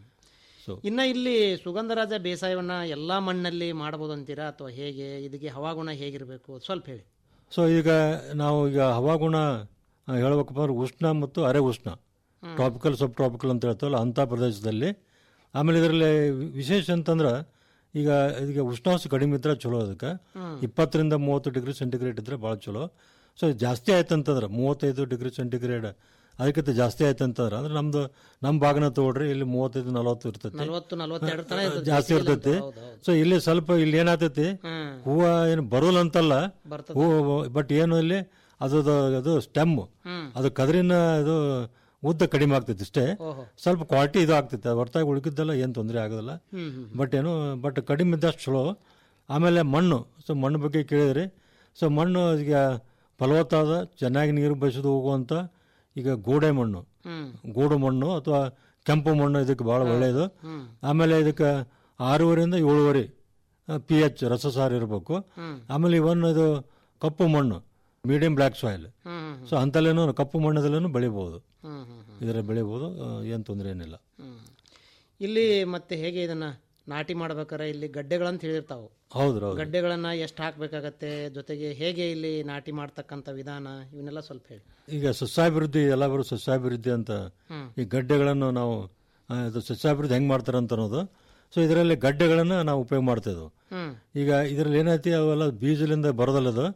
ಸೊ ಇನ್ನ ಇಲ್ಲಿ ಸುಗಂಧರಾಜ ಬೇಸಾಯವನ್ನ ಎಲ್ಲಾ ಮಣ್ಣಲ್ಲಿ ಮಾಡಬಹುದು ಅಂತೀರಾ ಅಥವಾ ಹೇಗೆ ಇದಕ್ಕೆ ಹವಾಗುಣ ಹೇಗಿರಬೇಕು ಸ್ವಲ್ಪ ಹೇಳಿ ಸೊ ಈಗ ನಾವು ಈಗ ಹವಾಗುಣ ಆ, ಹೇಳ್ಬೇಕಪ್ಪ ಅಂದ್ರೆ ಉಷ್ಣ ಮತ್ತು ಅರೆ ಉಷ್ಣ ಟ್ರಾಪಿಕಲ್ ಸಬ್ ಟ್ರಾಪಿಕಲ್ ಅಂತ ಹೇಳ್ತಾವಲ್ಲ ಅಂಥ ಪ್ರದೇಶದಲ್ಲಿ ಆಮೇಲೆ ಇದರಲ್ಲಿ ವಿ- ವಿಶೇಷ ಅಂತಂದ್ರೆ ಈಗ ಈಗ ಉಷ್ಣಾಂಶ ಕಡಿಮೆ ಇದ್ರೆ ಚಲೋ ಅದಕ್ಕೆ ಹ್ಮ್. ಇಪ್ಪತ್ತರಿಂದ ಮೂವತ್ತು ಡಿಗ್ರಿ ಸೆಂಟಿಗ್ರೇಡ್ ಇದ್ರೆ ಭಾಳ ಚಲೋ ಸೊ ಜಾಸ್ತಿ ಆಯ್ತು ಅಂತಂದ್ರೆ ಮೂವತ್ತೈದು ಡಿಗ್ರಿ ಸೆಂಟಿಗ್ರೇಡ್ ಅದಕ್ಕಿಂತ ಜಾಸ್ತಿ ಆಯ್ತು ಅಂತಂದ್ರೆ ಅಂದ್ರೆ ನಮ್ದು ನಮ್ಮ ಭಾಗನ ತಗೊಳ್ರಿ ಇಲ್ಲಿ ಮೂವತ್ತೈದು ನಲವತ್ತು ಇರ್ತೈತಿ ನಲವತ್ತು ನಲವತ್ತೆರಡು ತನ ಇರ್ತದೆ ಜಾಸ್ತಿ ಬೇಸಿಗೆಯಲ್ಲಿ ಇರ್ತೈತಿ ಹೌದು, ಹೌದು. ಸೊ ಇಲ್ಲಿ ಸ್ವಲ್ಪ ಇಲ್ಲಿ ಏನಾಗ್ತೈತಿ ಹ್ಮ್. ಹೂವ ಏನು ಬರೋಲ್ಲ ಅಂತಲ್ಲ ಬರ್ತದೆ. ಹೂವು ಬಟ್ ಏನು ಇಲ್ಲಿ ಅದು ಅದು ಸ್ಟೆಮ್ ಹ್ಮ್. ಅದು ಕದರಿನ ಇದು ಉದ್ದ ಕಡಿಮೆ ಆಗ್ತೈತಿ ಇಷ್ಟೇ ಓಹೋ. ಸ್ವಲ್ಪ ಕ್ವಾಲಿಟಿ ಇದು ಆಗ್ತೈತೆ ಹೊರತಾಗಿ ಉಳಿಕಿದ್ದೆಲ್ಲ ಏನು ತೊಂದರೆ ಆಗೋದಿಲ್ಲ ಹ್ಮ್, ಹ್ಮ್, ಬಟ್ ಏನು ಬಟ್ ಕಡಿಮೆ ಇದ್ದಷ್ಟು ಚಲೋ ಆಮೇಲೆ ಮಣ್ಣು ಸೊ ಮಣ್ಣು ಬಗ್ಗೆ ಕೇಳಿದ್ರಿ ಸೊ ಮಣ್ಣು ಈಗ ಫಲವತ್ತಾದ ಚೆನ್ನಾಗಿ ನೀರು ಬಸಿದು ಹೋಗುವಂಥ ಈಗ ಗೋಡೆ ಮಣ್ಣು ಹ್ಮ್. ಗೋಡು ಮಣ್ಣು ಅಥವಾ ಕೆಂಪು ಮಣ್ಣು ಇದಕ್ಕೆ ಭಾಳ ಒಳ್ಳೆಯದು ಹ್ಮ್. ಆಮೇಲೆ ಇದಕ್ಕೆ ಆರೂವರೆಯಿಂದ ಏಳುವರೆ ಪಿ ಎಚ್ ರಸಸಾರ ಇರಬೇಕು ಹ್ಮ್. ಆಮೇಲೆ ಇವನ್ ಇದು ಕಪ್ಪು ಮಣ್ಣು medium black soil hmm, so ಅಂತಲ್ಲೇನು ಕಪ್ಪು ಮಣ್ಣದಲ್ಲೂ ಬೆಳಿಬೋದು ಹ್ಮ್, ಹ್ಮ್, ಹ್ಮ್. ಇದರ ಬೆಳಿಬೋದು ಏನು ತೊಂದರೆ ಏನಿಲ್ಲ ಹ್ಮ್. ಇಲ್ಲಿ ಮತ್ತೆ ಹೇಗೆ ಇದನ್ನ ನಾಟಿ ಮಾಡ್ಬೇಕಾರೆ ಇಲ್ಲಿ ಗಡ್ಡೆಗಳಂತ ಹೇಳಿರ್ತಾವು ಹೌದು ಹೌದು ಗಡ್ಡೆಗಳನ್ನ ಎಷ್ಟು ಹಾಕ್ಬೇಕಾಗತ್ತೆ ಜೊತೆಗೆ ಹೇಗೆ ಇಲ್ಲಿ ನಾಟಿ ಮಾಡ್ತಕ್ಕಂಥ ವಿಧಾನ ಇವನ್ನೆಲ್ಲ ಸ್ವಲ್ಪ ಹೇಳಿ ಈಗ ಸಸ್ಯಾಭಿವೃದ್ಧಿ ಎಲ್ಲ ಬರೋ ಸಸ್ಯಾಭಿವೃದ್ಧಿ ಅಂತ ಹ್ಮ್. ಈ ಗಡ್ಡೆಗಳನ್ನು ನಾವು ಆ, ಇದು ಸಸ್ಯಾಭಿವೃದ್ಧಿ ಹೆಂಗೆ ಮಾಡ್ತಾರೆ ಅಂತ ಅನ್ನೋದು ಸೊ ಇದರಲ್ಲಿ ಗಡ್ಡೆಗಳನ್ನು ನಾವು ಉಪಯೋಗ ಮಾಡ್ತಿದ್ವು ಹ್ಮ್. ಈಗ ಇದರಲ್ಲಿ ಏನೈತಿ ಅವೆಲ್ಲ ಬೀಜಲಿಂದ ಬರೋದಲ್ಲ ಅದು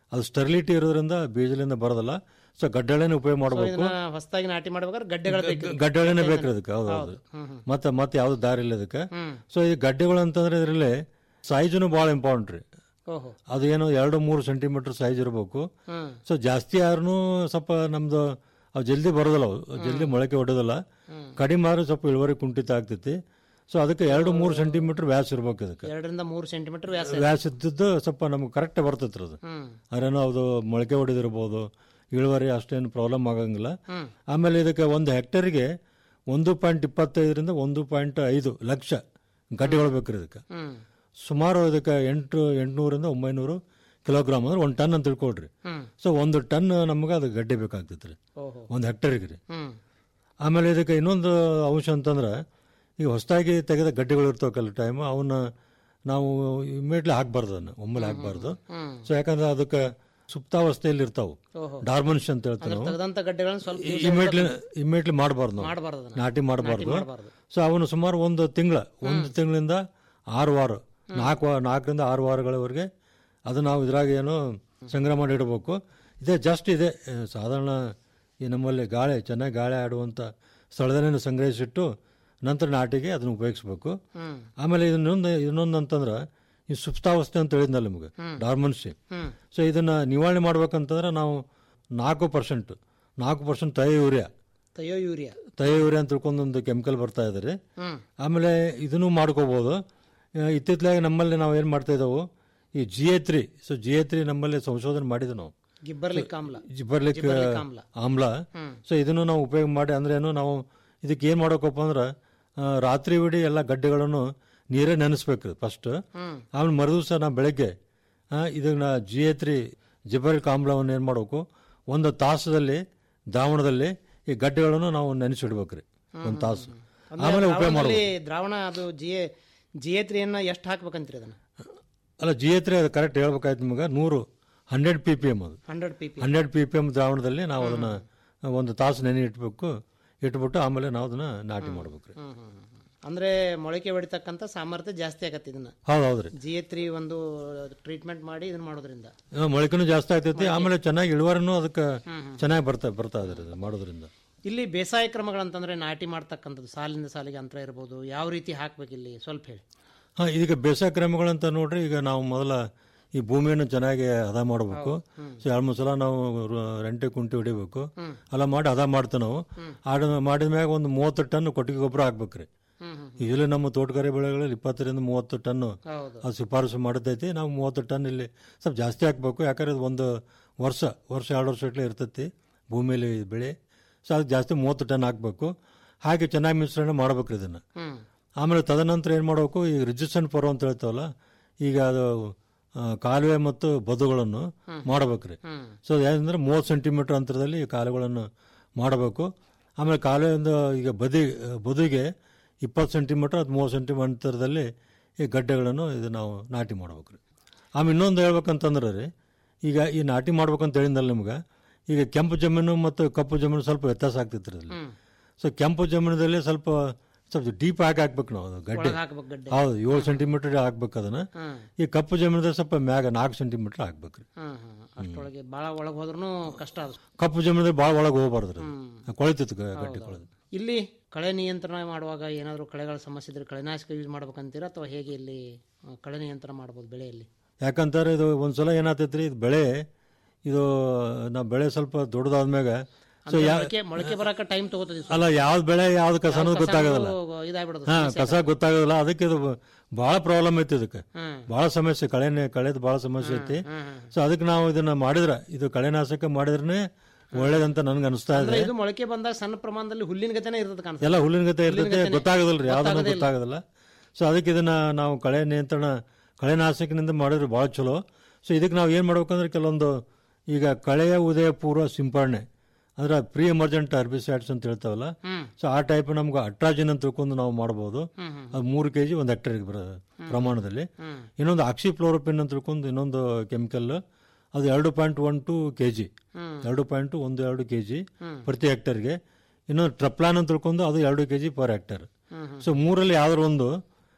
ಅದು ಸ್ಟೆರಿಲಿಟಿ ಇರೋದ್ರಿಂದ ಬೀಜಲಿಂದ ಬರೋದಲ್ಲ ಸೊ ಗಡ್ಡೆಳೆನೇ ಉಪಯೋಗ ಸೊ ಮಾಡಬೇಕು ಇದನ್ನ ಹೊಸದಾಗಿ ನಾಟಿ ಮಾಡ್ಬೇಕಾದ್ರೆ ಗಡ್ಡೆಗಳು ಬೇಕು ಗಡ್ಡೆಳೆನೇ ಬೇಕು ಅದಕ್ಕೆ ಹೌದು ಹೌದು ಮತ್ತೆ ಮತ್ತೆ ಯಾವ್ದು ದಾರಿ ಇಲ್ಲ ಅದಕ್ಕೆ ಸೊ ಈ ಗಡ್ಡೆಗಳು ಅಂತಂದ್ರೆ ಇದರಲ್ಲಿ ಸೈಜುನು ಭಾಳ ಇಂಪಾರ್ಟೆಂಟ್ ರೀ ಓಹೋ ಅದು ಏನು ಎರಡು ಮೂರು ಸೆಂಟಿಮೀಟರ್ ಸೈಜ್ ಇರಬೇಕು ಹ್ಮ್. ಸೊ ಜಾಸ್ತಿ ಯಾರು ಸ್ವಲ್ಪ ನಮ್ದು ಅವು ಜಲ್ದಿ ಬರೋದಿಲ್ಲ ಅವು ಜಲ್ದಿ ಮೊಳಕೆ ಹೊಡೋದಿಲ್ಲ ಕಡಿಮೆ ಆದ್ರೆ ಸ್ವಲ್ಪ ಇಳುವರಿ ಕುಂಠಿತ ಆಗ್ತೈತಿ ಸೊ ಅದಕ್ಕೆ ಎರಡು ಮೂರು ಸೆಂಟಿಮೀಟರ್ ವ್ಯಾಸ ಇರ್ಬೇಕು ಅದಕ್ಕೆ ಎರಡರಿಂದ ಮೂರು ಸೆಂಟಿಮೀಟರ್ ವ್ಯಾಸ ವ್ಯಾಸ ಇದ್ದದ್ದು ಸ್ವಲ್ಪ ನಮ್ಗೆ ಕರೆಕ್ಟ್ ಬರ್ತೈತ್ರಿ ಅದು ಹ್ಮ್. ಅದೇನೋ ಅದು ಮೊಳಕೆ ಹೊಡೆದಿರ್ಬೋದು ಇಳುವರಿ ಅಷ್ಟೇನು ಪ್ರಾಬ್ಲಮ್ ಆಗಂಗಿಲ್ಲ ಹ್ಮ್. ಆಮೇಲೆ ಇದಕ್ಕೆ ಒಂದು ಹೆಕ್ಟೇರ್ಗೆ ಒಂದು ಪಾಯಿಂಟ್ ಇಪ್ಪತ್ತೈದರಿಂದ ಒಂದು ಪಾಯಿಂಟ್ ಐದು ಲಕ್ಷ ಗಡ್ಡೆಗಳು ಬೇಕ್ರಿ ಇದಕ್ಕೆ ಹ್ಮ್. ಸುಮಾರು ಇದಕ್ಕೆ ಎಂಟು ಎಂಟುನೂರಿಂದ ಒಂಬೈನೂರು ಕಿಲೋಗ್ರಾಮ್ ಅಂದ್ರೆ ಒಂದು ಟನ್ ಅಂತ ತಿಳ್ಕೊಳ್ರಿ ಹ್ಮ್. ಸೊ ಒಂದು ಟನ್ ನಮ್ಗೆ ಅದು ಗಡ್ಡೆ ಬೇಕಾಗ್ತೈತೆ ರೀ ಓಹೋ. ಒಂದು ಹೆಕ್ಟೇರ್ಗೆ ರೀ ಹ್ಮ್. ಆಮೇಲೆ ಇದಕ್ಕೆ ಇನ್ನೊಂದು ಅಂಶ ಅಂತಂದ್ರೆ ಈಗ ಹೊಸದಾಗಿ ತೆಗೆದ ಗಡ್ಡೆಗಳು ಇರ್ತಾವೆ ಕೆಲವು ಟೈಮ್ ಅವನ್ನ ನಾವು ಇಮಿಡಿಯೇಟ್ಲಿ ಹಾಕ್ಬಾರ್ದು ಅದನ್ನ ಒಮ್ಮೆಲೆ ಹಾಕ್ಬಾರ್ದು ಹ್ಮ್. ಸೊ ಯಾಕಂದ್ರೆ ಅದಕ್ಕೆ ಸುಪ್ತಾವಸ್ಥೆಯಲ್ಲಿ ಇರ್ತಾವೆ ಓಹೋ. ಡಾರ್ಮನ್ಸ್ ಅಂತ ಹೇಳ್ತೀವಿ ಅಂದ್ರೆ ನಾವು ತೆಗೆದಂತ ಗಡ್ಡೆಗಳನ್ನ ಸ್ವಲ್ಪ ದಿವ್ಸ ಇಮಿಡಿಯೇಟ್ಲಿ ಇಡ್ಬೇಕು. ಇಮಿಡಿಯೇಟ್ಲಿ ಮಾಡಬಾರ್ದು ನಾವು ಮಾಡ್ಬಾರ್ದು ಅದನ್ನ. ನಾಟಿ ಮಾಡಬಾರ್ದು ಮಾಡ್ಬಾರ್ದು. ಸೊ ಅವನು ಸುಮಾರು ಒಂದು ತಿಂಗಳ ಒಂದು ತಿಂಗಳಿಂದ ಆರು ವಾರ ನಾಲ್ಕು ವಾ- ನಾಲ್ಕರಿಂದ ಆರು ವಾರಗಳವರೆಗೆ ಅದು ನಾವು ಇದ್ರಾಗ ಏನು ಸಂಗ್ರಹ ಮಾಡಿ ಇಡಬೇಕು ಇದೇ ಜಸ್ಟ್ ಇದೆ ಆ, ಸಾಧಾರಣ ಈ ನಮ್ಮಲ್ಲಿ ಗಾಳಿ ಚೆನ್ನಾಗಿ ಗಾಳಿ ಆಡುವಂಥ ಸ್ಥಳದಲ್ಲೇ ಸಂಗ್ರಹಿಸಿಟ್ಟು ನಂತರ ನಾಟಿಗೆ ಅದನ್ನು ಉಪಯೋಗಿಸ್ಬೇಕು ಹ್ಮ್. ಆಮೇಲೆ ಇನ್ನೊಂದು ಇನ್ನೊಂದು ಅಂತಂದ್ರೆ ಈ ಸುಪ್ತಾವಸ್ಥೆ ಅಂತ ಹೇಳಿದ್ನಲ್ಲ ನಿಮಗೆ ಹ್ಮ್. ಡಾರ್ಮನ್ಸಿ ಹ್ಮ್. ಸೊ ಇದನ್ನ ನಿವಾರಣೆ ಮಾಡ್ಬೇಕಂತಂದ್ರೆ ನಾವು ನಾಲ್ಕು ಪರ್ಸೆಂಟ್ ನಾಲ್ಕು percent thiourea thiourea thiourea ಅಂತ ತಿಳ್ಕೊಂಡು ಒಂದು ಕೆಮಿಕಲ್ ಬರ್ತಾ ಇದೆ ರೀ ಹ್ಮ್. ಆಮೇಲೆ ಇದನ್ನು ಮಾಡ್ಕೋಬೋದು ಆ, ಇತ್ತಿತ್ತಲಾಗಿ ನಮ್ಮಲ್ಲಿ ನಾವು ಏನು ಮಾಡ್ತಾ ಇದ್ದಾವೆ ಈ G A three so G A three ನಮ್ಮಲ್ಲಿ ಸಂಶೋಧನೆ ಮಾಡಿದ್ವಿ ನಾವು ಗಿಬ್ಬರ್ಲಿಕ್ ಆಮ್ಲ ಜಿಬ್ಬರ್ಲಿಕ್ ಜಿಬ್ಬರ್ಲಿಕ್ ಆಮ್ಲ ಆಮ್ಲ ಹ್ಮ್. ಸೊ ಇದನ್ನು ನಾವು ಉಪಯೋಗ ಮಾಡಿ ಅಂದ್ರೆ ಏನು ನಾವು ಇದಕ್ಕೆ ಏನು ಮಾಡೋಕಪ್ಪ ಅಂದ್ರೆ ಆ, ರಾತ್ರಿ ಇಡೀ ಎಲ್ಲ ಗಡ್ಡೆಗಳನ್ನು ನೀರೇ ನೆನೆಸ್ಬೇಕು ಫಸ್ಟ್ ಹ್ಮ್. ಆಮೇಲೆ ಮರುದಿವಸ ನಾವು ಬೆಳಗ್ಗೆ ಆ, ಇದನ್ನ ಜಿ ಎ ತ್ರೀ ಜಿಬ್ಬರಿಕ್ ಆಮ್ಲವನ್ನು ಏನು ಮಾಡಬೇಕು ಒಂದು ತಾಸದಲ್ಲಿ ದ್ರಾವಣದಲ್ಲಿ ಈ ಗಡ್ಡೆಗಳನ್ನು ನಾವು ನೆನೆಸಿಡ್ಬೇಕ್ರಿ ಒಂದು ತಾಸು ಅಂದ್ರೆ ಆಮೇಲೆ ಉಪಯೋಗ ದ್ರಾವಣದಲ್ಲಿ ಮಾಡಬೇಕು ದ್ರಾವಣ ಅದು ಜಿಎ ಜಿಎ ತ್ರೀಯನ್ನ ಎಷ್ಟು ಹಾಕ್ಬೇಕಂತೀರಿ ಅದನ್ನ ಅಲ್ಲ ಜಿ ಎ ತ್ರೀ ಅದು ಕರೆಕ್ಟ್ ಹೇಳ್ಬೇಕಾಯ್ತು ನಿಮಗೆ ನೂರು ಹಂಡ್ರೆಡ್ ಪಿ ಪಿ ಎಮ್ ಅದು hundred P P hundred P P M ದ್ರಾವಣದಲ್ಲಿ ನಾವು ಅದನ್ನ ಒಂದು ತಾಸು ನೆನೆ ಇಟ್ಬೇಕು ಇಟ್ಬಿಟ್ಟು ಆಮೇಲೆ ನಾವು ಅದನ್ನ ನಾಟಿ ಮಾಡ್ಬೇಕ್ರಿ ಹ್ಮ್, ಹ್ಮ್, ಹ್ಮ್. ಅಂದ್ರೆ ಮೊಳಕೆ ಹೊಡಿತಕ್ಕಂಥ ಸಾಮರ್ಥ್ಯ ಜಾಸ್ತಿ ಆಗತ್ತೆ ಇದನ್ನ ಹೌದು ಹೌದ್ರಿ ಜಿ ಎ ತ್ರೀ ಒಂದು ಟ್ರೀಟ್ಮೆಂಟ್ ಮಾಡಿ ಇದನ್ನ ಮಾಡೋದ್ರಿಂದ ಆ, ಮೊಳಕೆನೂ ಜಾಸ್ತಿ ಆಗ್ತೈತಿ ಆಮೇಲೆ ಚೆನ್ನಾಗಿ ಇಳುವರಿನೂ ಅದಕ್ಕೆ ಚೆನ್ನಾಗಿ ಬರ್ತಾ ಬರ್ತಾ ಇದ್ರಿ ಅದು ಮಾಡೋದ್ರಿಂದ ಇಲ್ಲಿ ಬೇಸಾಯ ಕ್ರಮಗಳಂತಂದ್ರೆ ನಾಟಿ ಮಾಡ್ತಕ್ಕಂಥದ್ದು ಸಾಲಿಂದ ಸಾಲಿಗೆ ಅಂತರ ಇರ್ಬೋದು ಯಾವ ರೀತಿ ಹಾಕ್ಬೇಕು ಇಲ್ಲಿ ಸ್ವಲ್ಪ ಹೇಳಿ ಹಾ ಈಗ ಬೇಸಾಯ ಕ್ರಮಗಳಂತ ನೋಡ್ರಿ ಈಗ ನಾವು ಮೊದಲ ಈ ಭೂಮಿಯನ್ನು ಚೆನ್ನಾಗಿ ಹದ ಮಾಡಬೇಕು ಸೊ ಎರಡು ಮೂರು ಸಲ ನಾವು ರ- ರೆಂಟೆ ಕುಂಟಿ ಹೊಡಿಬೇಕು ಅಲ್ಲ ಮಾಡಿ ಹದ ಮಾಡ್ತೇವೆ ನಾವು ಆಡ ಮಾಡಿದ ಮ್ಯಾಗ ಒಂದು ಮೂವತ್ತು ಟನ್ ಕೊಟ್ಟಿಗೆ ಗೊಬ್ಬರ ಹಾಕ್ಬೇಕ್ರಿ ಇಲ್ಲಿ ನಮ್ಮ ತೋಟಗಾರಿ ಬೆಳೆಗಳಲ್ಲಿ ಇಪ್ಪತ್ತರಿಂದ ಮೂವತ್ತು ಟನ್ನು ಹೌದು. ಅದು ಶಿಫಾರಸು ಮಾಡತೈತಿ ನಾವು ಮೂವತ್ತು ಟನ್ ಇಲ್ಲಿ ಸ್ವಲ್ಪ ಜಾಸ್ತಿ ಹಾಕ್ಬೇಕು ಯಾಕಂದ್ರೆ ಇದು ಒಂದು ವರ್ಷ ವರ್ಷ ಎರಡು ವರ್ಷ ಇಟ್ಲೆ ಇರ್ತೈತಿ ಭೂಮಿಯಲ್ಲಿ ಬೆಳೆ ಸೊ ಅದಕ್ಕೆ ಜಾಸ್ತಿ ಮೂವತ್ತು ಟನ್ ಹಾಕಬೇಕು ಹಾಗೆ ಚೆನ್ನಾಗಿ ಮಿಶ್ರಣ ಮಾಡ್ಬೇಕ್ರಿ ಇದನ್ನು ಹ್ಮ್. ಆಮೇಲೆ ತದನಂತರ ಏನು ಮಾಡಬೇಕು ಈಗ ರಿಜಿಸ್ಟ್ರೆಂಟ್ ಪರ್ವ ಅಂತ ಹೇಳ್ತಾವಲ್ಲ ಈಗ ಅದು ಆ, ಕಾಲುವೆ ಮತ್ತು ಬದುಗಳನ್ನು ಮಾಡಬೇಕ್ರಿ ಹ್ಮ್. ಸೊ ಏನಂದ್ರೆ ಮೂವತ್ತು ಸೆಂಟಿಮೀಟರ್ ಅಂತರದಲ್ಲಿ ಈ ಕಾಲುವೆಗಳನ್ನು ಮಾಡಬೇಕು ಆಮೇಲೆ ಕಾಲುವೆಯಿಂದ ಈಗ ಬದಿ ಬದುಗೆ ಇಪ್ಪತ್ತು ಸೆಂಟಿಮೀಟರ್ ಅದು ಮೂವತ್ತು ಸೆಂಟಿಮೀಟರ್ ಅಂತರದಲ್ಲಿ ಈ ಗಡ್ಡೆಗಳನ್ನು ಇದು ನಾವು ನಾಟಿ ಮಾಡ್ಬೇಕ್ರಿ ಆಮೇಲೆ ಇನ್ನೊಂದು ಹೇಳ್ಬೇಕಂತಂದ್ರೆ ರೀ ಈಗ ಈ ನಾಟಿ ಮಾಡ್ಬೇಕಂತ ಹೇಳಿದ್ನಲ್ಲ ನಿಮ್ಗೆ ಈಗ ಕೆಂಪು ಜಮೀನು ಮತ್ತು ಕಪ್ಪು ಜಮೀನು ಸ್ವಲ್ಪ ವ್ಯತ್ಯಾಸ ಆಗ್ತೈತ್ರಿ ಅದ್ರಲ್ಲಿ ಹ್ಮ್. ಸೊ ಕೆಂಪು ಜಮೀನದಲ್ಲಿ ಸ್ವಲ್ಪ ಸ್ವಲ್ಪ ಡೀಪ್ ಆಗಿ ಹಾಕ್ಬೇಕು ನಾವು ಅದು ಗಡ್ಡೆ ಒಳಗ್ ಹಾಕ್ಬೇಕು ಗಡ್ಡೆ. ಹೌದು ಏಳು ಸೆಂಟಿಮೀಟರ್ ಹಾಕ್ಬೇಕು ಅದನ್ನ ಹ್ಮ್. ಈ ಕಪ್ಪು ಜಮೀನದಲ್ಲಿ ಸ್ವಲ್ಪ ಮ್ಯಾಗ ನಾಲ್ಕು ಸೆಂಟಿಮೀಟರ್ ಹಾಕ್ಬೇಕ್ರಿ ಹ್ಮ್ ಹ್ಮ್ ಅಷ್ಟೊಳಗೆ ಬಾಳ ಒಳಗೆ ಹೋದ್ರೂ ಕಷ್ಟ ಅದು ಕಪ್ಪು ಜಮೀನದಲ್ಲಿ ಭಾಳ ಒಳಗೆ ಹೋಗ್ಬಾರ್ದು ಕೊಳಿತೈತಿ ಗಡ್ಡೆ ಕೊಳೆದು ಇಲ್ಲಿ ಕಳೆ ನಿಯಂತ್ರಣ ಮಾಡುವಾಗ ಏನಾದರೂ ಕಳೆಗಳ ಸಮಸ್ಯೆ ಇದ್ರೆ ಕಳೆನಾಶಕ ಯೂಸ್ ಮಾಡ್ಬೇಕಂತೀರಾ ಅಥವಾ ಹೇಗೆ ಇಲ್ಲಿ ಆ, ಕಳೆ ನಿಯಂತ್ರಣ ಮಾಡ್ಬೋದು ಬೆಳೆಯಲ್ಲಿ ಯಾಕಂತಾರೆ ಇದು ಒಂದ್ಸಲ ಏನಾಗ್ತೈತ್ರಿ ಇದು ಬೆಳೆ ಇದು ನಾವು ಬೆಳೆ ಸ್ವಲ್ಪ ದೊಡ್ಡದಾದ್ಮ್ಯಾಗ ಸೊ ಅಂದ್ರೆ ಯಾ ಮೊಳಕೆ ಮೊಳಕೆ ಬರಕ ಟೈಮ್ ತಗೋತದೆ ಅಲ್ಲ ಯಾವ್ದು ಬೆಳೆ ಯಾವ್ದು ಕಸ ಅನ್ನೋದು ಗೊತ್ತಾಗೋದಿಲ್ಲ ಇದಾಗ್ಬಿಡೋದು ಹಾ ಕಸ ಗೊತ್ತಾಗೋದಿಲ್ಲ ಅದಕ್ಕೆ ಇದು ಬಹಳ ಪ್ರಾಬ್ಲಮ್ ಐತಿ ಇದಕ್ಕೆ ಹ್ಮ್. ಬಹಳ ಸಮಸ್ಯೆ ಕಳೆನೆ ಕಳೆದು ಬಹಳ ಸಮಸ್ಯೆ ಐತಿ ಸೊ ಅದಕ್ಕೆ ನಾವು ಇದನ್ನ ಮಾಡಿದ್ರ ಇದು ಕಳೆನಾಶಕ ಮಾಡಿದ್ರೆ ಒಳ್ಳೇದಂತ ನನ್ಗೆ ಅನಿಸ್ತಾ ಅಂದ್ರೆ ಇದೆ ಇದು ಮೊಳಕೆ ಬಂದಾಗ ಸಣ್ಣ ಪ್ರಮಾಣದಲ್ಲಿ ಹುಲ್ಲಿನ ಗತೆನೇ ಇರ್ತದೆ ಕಾಣ್ತದೆ ಎಲ್ಲ ಹುಲ್ಲಿನ ಗತೆ ಇರ್ತೈತೆ ಹುಲ್ಲಿನ ಗತೆನೇ. ಗೊತ್ತಾಗೋದಿಲ್ರಿ ಯಾವ್ದನ್ನು ಗೊತ್ತಾಗೋದೇ ಇಲ್ಲ. ಗೊತ್ತಾಗೋದಿಲ್ಲ ಸೊ ಅದಕ್ಕೆ ಇದನ್ನ ನಾವು ಕಳೆ ನಿಯಂತ್ರಣ ಕಳೆನಾಶಕನಿಂದ ಮಾಡಿದ್ರೆ ಭಾಳ ಚಲೋ ಸೊ ಇದಕ್ಕೆ ನಾವು ಏನು ಮಾಡ್ಬೇಕಂದ್ರೆ ಕೆಲವೊಂದು ಈಗ ಕಳೆಯ ಉದಯ ಪೂರ್ವ ಸಿಂಪರಣೆ ಅಂದ್ರೆ ಪ್ರೀ ಎಮರ್ಜೆಂಟ್ ಹರ್ಬಿಸೈಡ್ಸ್ ಅಂತ ಹೇಳ್ತಾವಲ್ಲ ಹ್ಮ್. ಸೊ ಆ ಟೈಪ್ ನಮ್ಗೆ ಅಟ್ರಾಜಿನ್ ಅಂತ ತಿಳ್ಕೊಂಡು ನಾವು ಮಾಡ್ಬೋದು ಹ್ಮ್, ಹ್ಮ್. ಅದು ಮೂರು ಕೆ ಜಿ ಒಂದು ಹೆಕ್ಟರ್ಗೆ ಬರೋ ಪ್ರಮಾಣದಲ್ಲಿ ಹ್ಮ್. ಇನ್ನೊಂದು ಆಕ್ಸಿಫ್ಲೋರೋಪಿನ್ ಅಂತ ತಿಳ್ಕೊಂಡು ಇನ್ನೊಂದು ಕೆಮಿಕಲ್ ಅದು ಎರಡು point one two K G hmm. ಎರಡು ಪಾಯಿಂಟ್ ಒಂದು ಎರಡು ಕೆ ಜಿ ಹ್ಮ್. ಪ್ರತಿ ಹೆಕ್ಟರ್ಗೆ ಇನ್ನೊಂದು ಟ್ರಪ್ಲಾನ್ ಅಂತ ತಿಳ್ಕೊಂಡು ಅದು ಎರಡು K G per hectare hmm, hmm. So ಮೂರಲ್ಲಿ ಯಾವ್ದಾರು ಒಂದು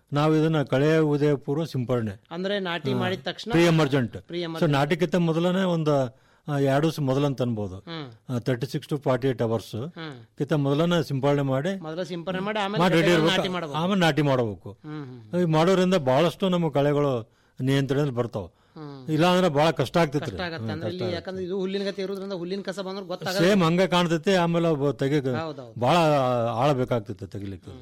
ನಾವು ಇದನ್ನ ಕಳೆ ಉದಯ ಪೂರ್ವ ಸಿಂಪರಣೆ ಅಂದ್ರೆ ನಾಟಿ ಮಾಡಿದ ತಕ್ಷಣ pre emergent pre so emergent ನಾಟಿಕ್ಕಿಂತ ಮೊದಲನೇ ಒಂದು ಆ, ಎರಡು ದಿವಸ ಮೊದಲಂತ ಅನ್ಬೋದು hmm. Thirty six to forty eight hours hmm. ಕಿಂತ ಮೊದಲನೇ ಸಿಂಪರಣೆ ಮಾಡಿ ಮೊದಲ ಸಿಂಪರಣೆ ಮಾಡಿ ಆಮೇಲೆ ಮಾಡಿ ರೆಡಿ ಬೆಳೆಗಳನ್ನ ಇರ್ಬೇಕು ನಾಟಿ ಮಾಡಬೇಕು ಆಮೇಲೆ ನಾಟಿ ಮಾಡಬೇಕು ಹ್ಮ್, ಹ್ಮ್. ಈ ಮಾಡೋದ್ರಿಂದ ಬಹಳಷ್ಟು ನಮ್ಮ ಕಳೆಗಳು ನಿಯಂತ್ರಣದಲ್ಲಿ ಬರ್ತಾವ ಹ್ಮ್. ಇಲ್ಲ ಅಂದ್ರೆ ಬಹಳ ಕಷ್ಟ ಆಗ್ತೈತ್ರಿ ಕಷ್ಟ ಆಗತ್ತೆ ಹ್ಮ್, ಅಂದ್ರೆ ಇಲ್ಲಿ ಕಷ್ಟ ಯಾಕಂದ್ರೆ ಇದು ಹುಲ್ಲಿನ ಗತಿ ಇರೋದ್ರಿಂದ ಹುಲ್ಲಿನ ಕಸ ಬಂದ್ರೆ ಗೊತ್ತಾಗಲ್ಲ ಸೇಮ್ ಹಂಗ ಕಾಣ್ತೈತಿ ಆಮೇಲೆ ಒಬ್ಬ ತೆಗಿ ಹೌದೌದು. ಬಹಳ ಆಳ ಬೇಕಾಗ್ತೈತೆ ತೆಗಿಲಿಕ್ಕೆ